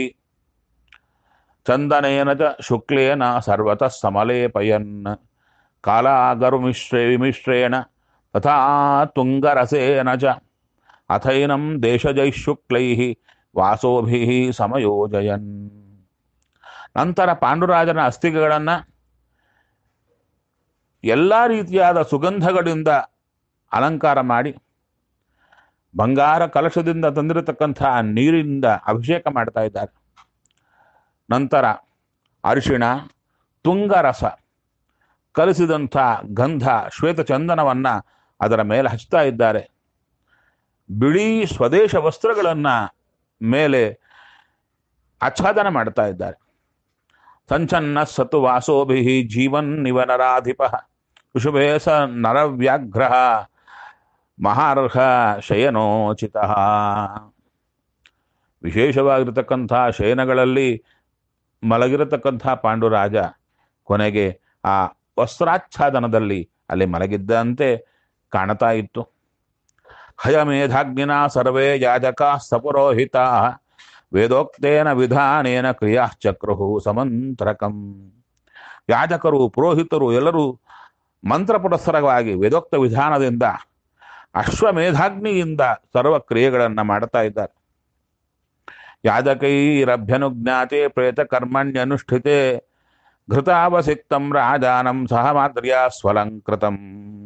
ಚಂದನೇನ ಚ ಶುಕ್ಲೇನ ಸರ್ವತಃ ಸಮಲೇಪಯನ್ ಕಾಲಾಗರುಮಿಶ್ರೇ ವಿಮಿಶ್ರೇಣ ತಥಾ ತುಂಗರಸೇನ ಚ ಅಥೈನಂ ದೇಶಜೈಃ ಶುಕ್ಲೈಃ ವಾಸೋಭಿಃ ಸಮಯೋಜಯನ್ ನಂತರ ಪಾಂಡುರಾಜನ ಅಸ್ಥಿಗೆಗಳನ್ನು ಎಲ್ಲ ರೀತಿಯಾದ ಸುಗಂಧಗಳಿಂದ ಅಲಂಕಾರ ಮಾಡಿ ಬಂಗಾರ ಕಲಶದಿಂದ ತಂದಿರತಕ್ಕಂಥ ನೀರಿನಿಂದ ಅಭಿಷೇಕ ಮಾಡ್ತಾ ಇದ್ದಾರೆ ನಂತರ ಅರಿಶಿಣ ತುಂಗರಸ ಕಲಿಸಿದಂಥ ಗಂಧ ಶ್ವೇತಚಂದನವನ್ನ ಅದರ ಮೇಲೆ ಹಚ್ತಾ ಇದ್ದಾರೆ ಬಿಳಿ ಸ್ವದೇಶ ವಸ್ತ್ರಗಳನ್ನ ಮೇಲೆ ಆಚ್ಛಾದನ ಮಾಡ್ತಾ ಇದ್ದಾರೆ ಸಂಚನ್ನ ಸತು ವಾಸೋಭಿ ಜೀವನ್ ನಿವನರಾಧಿಪ ಶುಭೇ ಸ ನರವ್ಯಾಘ್ರ ಮಹಾರ್ಹ ಶಯನೋಚಿತ ವಿಶೇಷವಾಗಿರತಕ್ಕಂಥ ಶಯನಗಳಲ್ಲಿ ಮಲಗಿರತಕ್ಕಂಥ ಪಾಂಡುರಾಜ ಕೊನೆಗೆ ಆ ವಸ್ತ್ರಾಚ್ಛಾದನದಲ್ಲಿ ಅಲ್ಲಿ ಮಲಗಿದ್ದಂತೆ ಕಾಣ್ತಾ ಇತ್ತು ಹಯಮೇಧಾಗ್ನಿನ ಸರ್ವೇ ಯಾಜಕ ಸಪುರೋಹಿತ ವೇದೋಕ್ತೇನ ವಿಧಾನೇನ ಕ್ರಿಯಾಶ್ಚಕ್ರು ಸಮಂತ್ರಕಂ ಯಾಜಕರು ಪುರೋಹಿತರು ಎಲ್ಲರೂ ಮಂತ್ರ ಪುರಸ್ಸರವಾಗಿ ವೇದೋಕ್ತ ವಿಧಾನದಿಂದ ಅಶ್ವಮೇಧಾಗ್ನಿಯಿಂದ ಸರ್ವ ಕ್ರಿಯೆಗಳನ್ನು ಮಾಡ್ತಾ ಇದ್ದಾರೆ ಯಾಜಕೈರಭ್ಯನುಜ್ಞಾತೆ ಪ್ರೇತ ಕರ್ಮಣ್ಯನುಷ್ಠಿತೆ ಘೃತಾವಸಿಕ್ತಂ ರಾಜಾನಂ ಸಹ ಮಾದ್ರ್ಯ ಸ್ವಲಂಕೃತಂ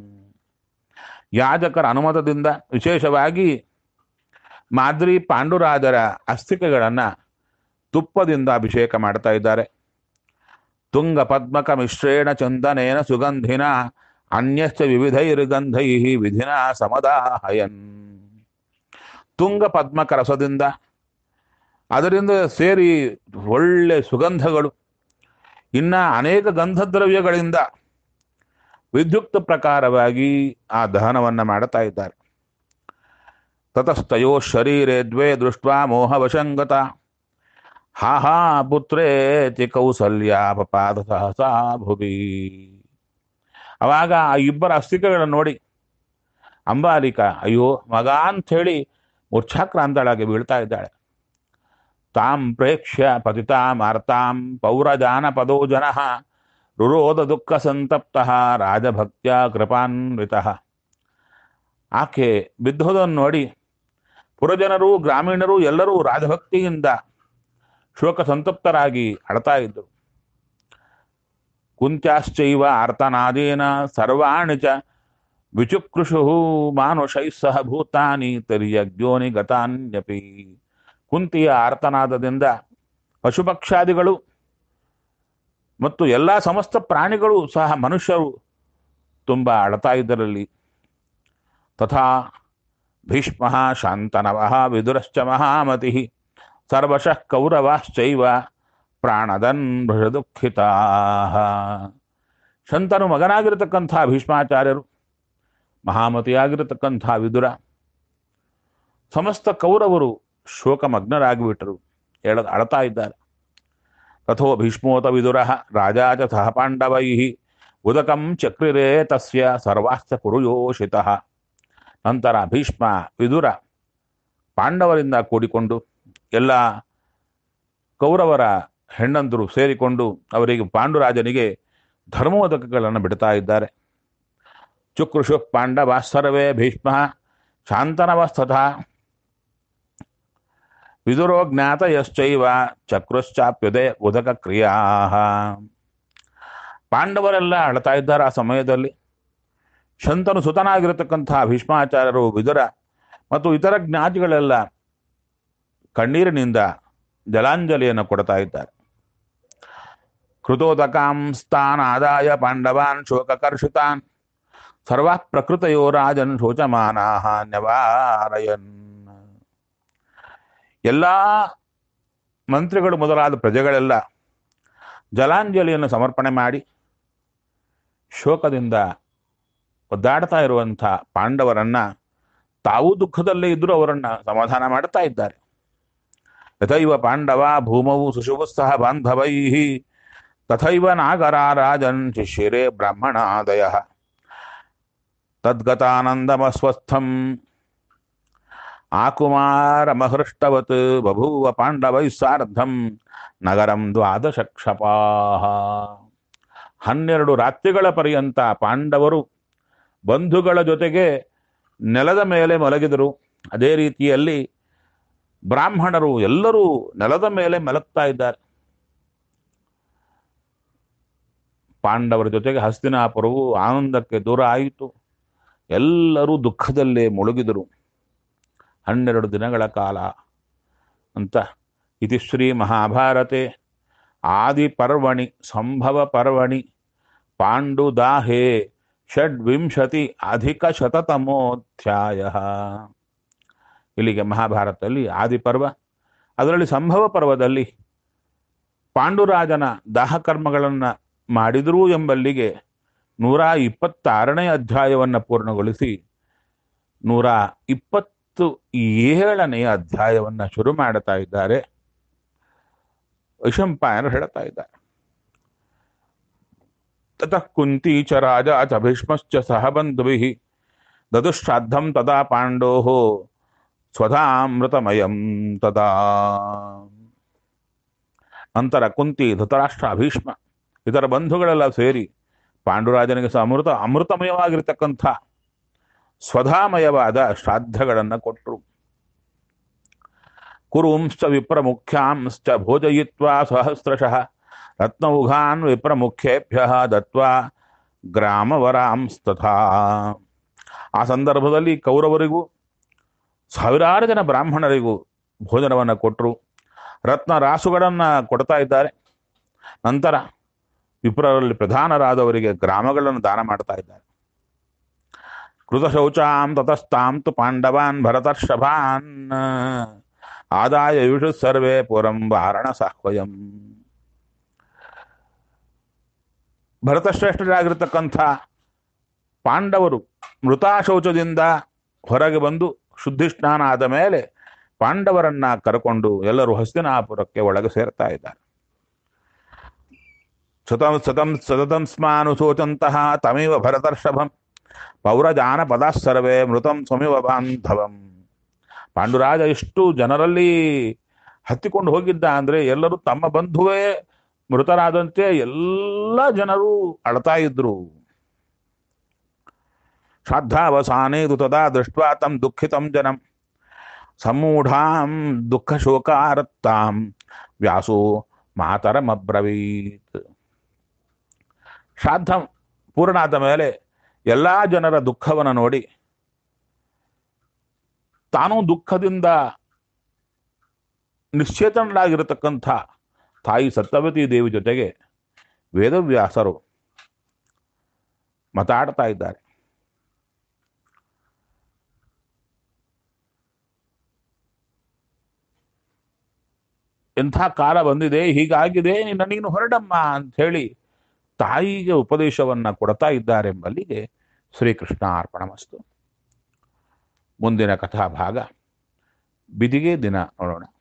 ಯಾಜಕರ ಅನುಮತದಿಂದ ವಿಶೇಷವಾಗಿ ಮಾದ್ರಿ ಪಾಂಡುರಾಜರ ಅಸ್ಥಿಕೆಗಳನ್ನು ತುಪ್ಪದಿಂದ ಅಭಿಷೇಕ ಮಾಡ್ತಾ ಇದ್ದಾರೆ ತುಂಗ ಪದ್ಮಕ ಮಿಶ್ರೇಣ ಚಂದನೇನ ಸುಗಂಧಿನ ಅನ್ಯಶ್ಚ ವಿವಿಧೈರ್ಗಂಧೈ ವಿಧಿನ ಸಮದಾಹಯನ್ ತುಂಗ ಪದ್ಮಕ ರಸದಿಂದ ಅದರಿಂದ ಸೇರಿ ಒಳ್ಳೆ ಸುಗಂಧಗಳು ಇನ್ನ ಅನೇಕ ಗಂಧದ್ರವ್ಯಗಳಿಂದ ವಿದ್ಯುಕ್ತ ಪ್ರಕಾರವಾಗಿ ಆ ದಹನವನ್ನು ಮಾಡುತ್ತಾ ಇದ್ದಾರೆ ತತಸ್ತಯೋ ಶರೀರೇ ದ್ವೇ ದೃಷ್ಟ ಮೋಹವಶಂಗತ ಹಾ ಹಾ ಪುತ್ರೇತಿ ಕೌಸಲ್ಯಾಪಪಾದ ಸಹಸಾ ಭುವಿ ಅವಾಗ ಆ ಇಬ್ಬರ ಅಸ್ಥಿಕೆಗಳನ್ನು ನೋಡಿ ಅಂಬಾಲಿಕ ಅಯ್ಯೋ ಮಗ ಅಂಥೇಳಿ ಮೂರ್ಛಾಕ್ರಾಂತಳಾಗಿ ಬೀಳ್ತಾ ಇದ್ದಾಳೆ ತಾಂ ಪ್ರೇಕ್ಷ್ಯ ಪತಿತಾಂ ಅರ್ತಾಂ ಪೌರಜಾನಪದೋ ಜನಃ ರುರೋಧ ದುಃಖ ಸಂತಪ್ತ ರಾಜಭಕ್ತ್ಯ ಕೃಪಾನ್ವಿತ ಆಕೆ ಬಿದ್ದೋದನ್ನು ನೋಡಿ ಪುರಜನರು ಗ್ರಾಮೀಣರು ಎಲ್ಲರೂ ರಾಜಭಕ್ತಿಯಿಂದ ಶೋಕ ಸಂತಪ್ತರಾಗಿ ಅಳ್ತಾ ಇದ್ದರು ಕುಂತ್ಯಾಶ್ಚೈವ ಆರ್ತನಾದೇನ ಸರ್ವಾಣಿ ಚ ವಿಚುಕೃಷು ಮಾನುಷೈ ಸಹ ಭೂತಾನಿ ತರ್ಯಜ್ಞೋನಿ ಗತಾನ್ಯಪಿ ಕುಂತಿಯ ಆರ್ತನಾದದಿಂದ ಪಶುಪಕ್ಷಾದಿಗಳು ಮತ್ತು ಎಲ್ಲ ಸಮಸ್ತ ಪ್ರಾಣಿಗಳು ಸಹ ಮನುಷ್ಯರು ತುಂಬ ಅಳತಾ ಇದ್ದರಲ್ಲಿ ತಥಾ ಭೀಷ್ಮ ಶಾಂತನವ ವಿದುರಶ್ಚ ಮಹಾಮತಿ ಸರ್ವಶಃ ಕೌರವಾಶ್ಚೈವ ಪ್ರಾಣದನ್ ದುಃಖಿತಾ ಶಂತನು ಮಗನಾಗಿರತಕ್ಕಂಥ ಭೀಷ್ಮಾಚಾರ್ಯರು ಮಹಾಮತಿಯಾಗಿರತಕ್ಕಂಥ ವಿದುರ ಸಮಸ್ತ ಕೌರವರು ಶೋಕಮಗ್ನರಾಗಿಬಿಟ್ಟರು ಎಳ ಅಳತಾ ಇದ್ದಾರೆ ತಥೋ ಭೀಷ್ಮೋತ ವಿದುರ ರಾಜಾ ಚ ಸಹ ಪಾಂಡವೈ ಉದಕಂ ಚಕ್ರಿರೇ ತಸ್ಯ ಸರ್ವಾಸ್ತ ಕುರುಯೋಷಿತಃ ನಂತರ ಭೀಷ್ಮ ವಿದುರ ಪಾಂಡವರಿಂದ ಕೂಡಿಕೊಂಡು ಎಲ್ಲ ಕೌರವರ ಹೆಣ್ಣಂದರು ಸೇರಿಕೊಂಡು ಅವರಿಗೆ ಪಾಂಡುರಾಜನಿಗೆ ಧರ್ಮೋದಕಗಳನ್ನು ಬಿಡ್ತಾ ಇದ್ದಾರೆ ಚುಕೃಷು ಪಾಂಡವ ಸರ್ವೇ ಭೀಷ್ಮ ಶಾಂತನವಸ್ತಥ ವಿದುರೋ ಜ್ಞಾತಯಶ್ಚೈವ ಚಕ್ರುಶ್ಚಾಪ್ಯುದೆ ಉದಕ ಕ್ರಿಯಾ ಪಾಂಡವರೆಲ್ಲ ಅಳ್ತಾ ಇದ್ದಾರೆ ಆ ಸಮಯದಲ್ಲಿ ಶಂತನು ಸುತನಾಗಿರತಕ್ಕಂಥ ಭೀಷ್ಮಾಚಾರ್ಯರು ವಿದುರ ಮತ್ತು ಇತರ ಜ್ಞಾತಿಗಳೆಲ್ಲ ಕಣ್ಣೀರಿನಿಂದ ಜಲಾಂಜಲಿಯನ್ನು ಕೊಡ್ತಾ ಇದ್ದಾರೆ ಕೃತೋದಕಾಂ ಸ್ಥಾನ ಆದಾಯ ಪಾಂಡವಾನ್ ಶೋಕಕರ್ಷಿತಾನ್ ಸರ್ವ ಪ್ರಕೃತಯೋ ರಾಜನ್ ಶೋಚಮಾನಾಹ ನ್ಯವಾರಯನ್ ಎಲ್ಲ ಮಂತ್ರಿಗಳು ಮೊದಲಾದ ಪ್ರಜೆಗಳೆಲ್ಲ ಜಲಾಂಜಲಿಯನ್ನು ಸಮರ್ಪಣೆ ಮಾಡಿ ಶೋಕದಿಂದ ಒದ್ದಾಡ್ತಾ ಇರುವಂಥ ಪಾಂಡವರನ್ನ ತಾವು ದುಃಖದಲ್ಲೇ ಇದ್ದರೂ ಅವರನ್ನ ಸಮಾಧಾನ ಮಾಡ್ತಾ ಇದ್ದಾರೆ ಯಥೈವ ಪಾಂಡವ ಭೂಮವು ಸುಶುಭಸ್ಸಹ ಬಾಂಧವೈ ತಥೈವ ನಾಗರ ರಾಜನ್ ಶಿಶಿರೇ ಬ್ರಾಹ್ಮಣಾದಯ ತದ್ಗತಾನಂದಮಸ್ವಸ್ಥಂ ಆಕುಮಾರಮಹೃಷ್ಟವತ್ ಬಭೂವ ಪಾಂಡವೈ ಸಾರ್ಧಂ ನಗರಂ ದ್ವಾದಶ ಕ್ಷಪಾಹ ಹನ್ನೆರಡು ರಾತ್ರಿಗಳ ಪರ್ಯಂತ ಪಾಂಡವರು ಬಂಧುಗಳ ಜೊತೆಗೆ ನೆಲದ ಮೇಲೆ ಮಲಗಿದರು ಅದೇ ರೀತಿಯಲ್ಲಿ ಬ್ರಾಹ್ಮಣರು ಎಲ್ಲರೂ ನೆಲದ ಮೇಲೆ ಮಲಗ್ತಾ ಇದ್ದಾರೆ ಪಾಂಡವರ ಜೊತೆಗೆ ಹಸ್ತಿನಾಪುರವು ಆನಂದಕ್ಕೆ ದೂರ ಆಯಿತು ಎಲ್ಲರೂ ದುಃಖದಲ್ಲೇ ಮುಳುಗಿದರು ಹನ್ನೆರಡು ದಿನಗಳ ಕಾಲ ಅಂತ ಇತಿ ಶ್ರೀ ಮಹಾಭಾರತೆ ಆದಿಪರ್ವಣಿ ಸಂಭವ ಪರ್ವಣಿ ಪಾಂಡುದಾಹೇ ಷಡ್ವಿಂಶತಿ ಅಧಿಕ ಶತತಮೋಧ್ಯಾಯ ಇಲ್ಲಿಗೆ ಮಹಾಭಾರತದಲ್ಲಿ ಆದಿಪರ್ವ ಅದರಲ್ಲಿ ಸಂಭವ ಪರ್ವದಲ್ಲಿ ಪಾಂಡುರಾಜನ ದಾಹಕರ್ಮಗಳನ್ನು ಮಾಡಿದರು ಎಂಬಲ್ಲಿಗೆ ನೂರ ಇಪ್ಪತ್ತಾರನೇ ಅಧ್ಯಾಯವನ್ನು ಪೂರ್ಣಗೊಳಿಸಿ ನೂರ ಇಪ್ಪತ್ತು ಏಳನೆಯ ಅಧ್ಯಾಯವನ್ನು ಶುರು ಮಾಡುತ್ತಾ ಇದ್ದಾರೆ ವೈಶಂಪಾಯನರು ಹೇಳ್ತಾ ಇದ್ದಾರೆ ತತಃ ಕುಂತಿ ಚ ರಾಜ ಚ ಭೀಷ್ಮಶ್ಚ ಸಹ ಬಂಧುಭಿಃ ದದುಶ್ರಾದ್ದಂ ತದಾ ಪಾಂಡೋಃ ಸ್ವಧಾಮೃತಮಯಂ ತದಾ ನಂತರ ಕುಂತಿ ಧೃತರಾಷ್ಟ್ರ ಭೀಷ್ಮ ಇತರ ಬಂಧುಗಳೆಲ್ಲ ಸೇರಿ ಪಾಂಡುರಾಜನಿಗೆ ಸಹ ಅಮೃತ ಅಮೃತಮಯವಾಗಿರ್ತಕ್ಕಂಥ ಸ್ವಧಾಮಯವಾದ ಶ್ರಾದ್ದಗಳನ್ನು ಕೊಟ್ಟರು ಕುರುಂಶ್ಚ ವಿಪ್ರಮುಖ್ಯಾಂಶ್ಚ ಭೋಜಯಿತ್ವಾ ಸಹಸ್ರಶಃ ರತ್ನೌಘಾನ್ ವಿಪ್ರಮುಖ್ಯೇಭ್ಯ ದತ್ವಾ ಗ್ರಾಮವರಾಂಸ್ತಥಾ ಆ ಸಂದರ್ಭದಲ್ಲಿ ಕೌರವರಿಗೂ ಸಾವಿರಾರು ಜನ ಬ್ರಾಹ್ಮಣರಿಗೂ ಭೋಜನವನ್ನು ಕೊಟ್ಟರು ರತ್ನ ರಾಸುಗಳನ್ನು ಕೊಡ್ತಾ ಇದ್ದಾರೆ ನಂತರ ವಿಪ್ರರಲ್ಲಿ ಪ್ರಧಾನರಾದವರಿಗೆ ಗ್ರಾಮಗಳನ್ನು ದಾನ ಮಾಡ್ತಾ ಇದ್ದಾರೆ ಕೃತಶೌಚಾಂ ತತಸ್ತಾಂ ತು ಪಾಂಡವಾನ್ ಭರತರ್ಷಭಾನ್ ಆದಾಯ ವಿಷು ಸರ್ವೇ ಪುರಂ ವಾರಣ ಸಾಹ್ವಯಂ ಭರತಶ್ರೇಷ್ಠರಾಗಿರ್ತಕ್ಕಂಥ ಪಾಂಡವರು ಮೃತಾಶೌಚದಿಂದ ಹೊರಗೆ ಬಂದು ಶುದ್ಧಿ ಸ್ನಾನ ಆದ ಮೇಲೆ ಪಾಂಡವರನ್ನ ಕರಕೊಂಡು ಎಲ್ಲರೂ ಹಸ್ತಿನಾಪುರಕ್ಕೆ ಒಳಗೆ ಸೇರ್ತಾ ಇದ್ದಾರೆ ಸತಂ ಸತಂ ಸತತಂ ಸ್ಮಾನುಶೋಚಂತಹ ತಮಿವ ಭರತರ್ಷಭಂ ಪೌರಜಾನ ಪದ ಸರ್ವೇ ಮೃತಂ ಸ್ವಮಿವ ಬಾಂಧವಂ ಪಾಂಡುರಾಜ ಇಷ್ಟು ಜನರಲ್ಲಿ ಹತ್ತಿಕೊಂಡು ಹೋಗಿದ್ದ ಅಂದ್ರೆ ಎಲ್ಲರೂ ತಮ್ಮ ಬಂಧುವೇ ಮೃತರಾದಂತೆ ಎಲ್ಲ ಜನರು ಅಳ್ತಾ ಇದ್ರು ಶ್ರಾದ್ದಾವಸಾನೇ ತದಾ ದೃಷ್ಟ ತಂ ದುಃಖಿತಂ ಜನಂ ಸಮೂಢಾಂ ದುಃಖ ಶೋಕಾರತ್ತಾಂ ವ್ಯಾಸೋ ಮಾತರಮಬ್ರವೀತ್ ಶ್ರಾದ್ದ ಪೂರ್ಣ ಆದ ಮೇಲೆ ಎಲ್ಲಾ ಜನರ ದುಃಖವನ್ನು ನೋಡಿ ತಾನು ದುಃಖದಿಂದ ನಿಶ್ಚೇತನರಾಗಿರತಕ್ಕಂಥ ತಾಯಿ ಸತ್ಯವತಿ ದೇವಿ ಜೊತೆಗೆ ವೇದವ್ಯಾಸರು ಮಾತಾಡ್ತಾ ಇದ್ದಾರೆ ಎಂಥ ಕಾಲ ಬಂದಿದೆ ಹೀಗಾಗಿದೆ ನಿನ್ನ ನೀನು ಹೊರಡಮ್ಮ ಅಂತ ಹೇಳಿ ತಾಯಿಗೆ ಉಪದೇಶವನ್ನ ಕೊಡ್ತಾ ಇದ್ದಾರೆಂಬಲ್ಲಿಗೆ ಶ್ರೀಕೃಷ್ಣ ಅರ್ಪಣಮಸ್ತು ಮುಂದಿನ ಕಥಾಭಾಗ ಬಿದಿಗೆ ದಿನ ನೋಡೋಣ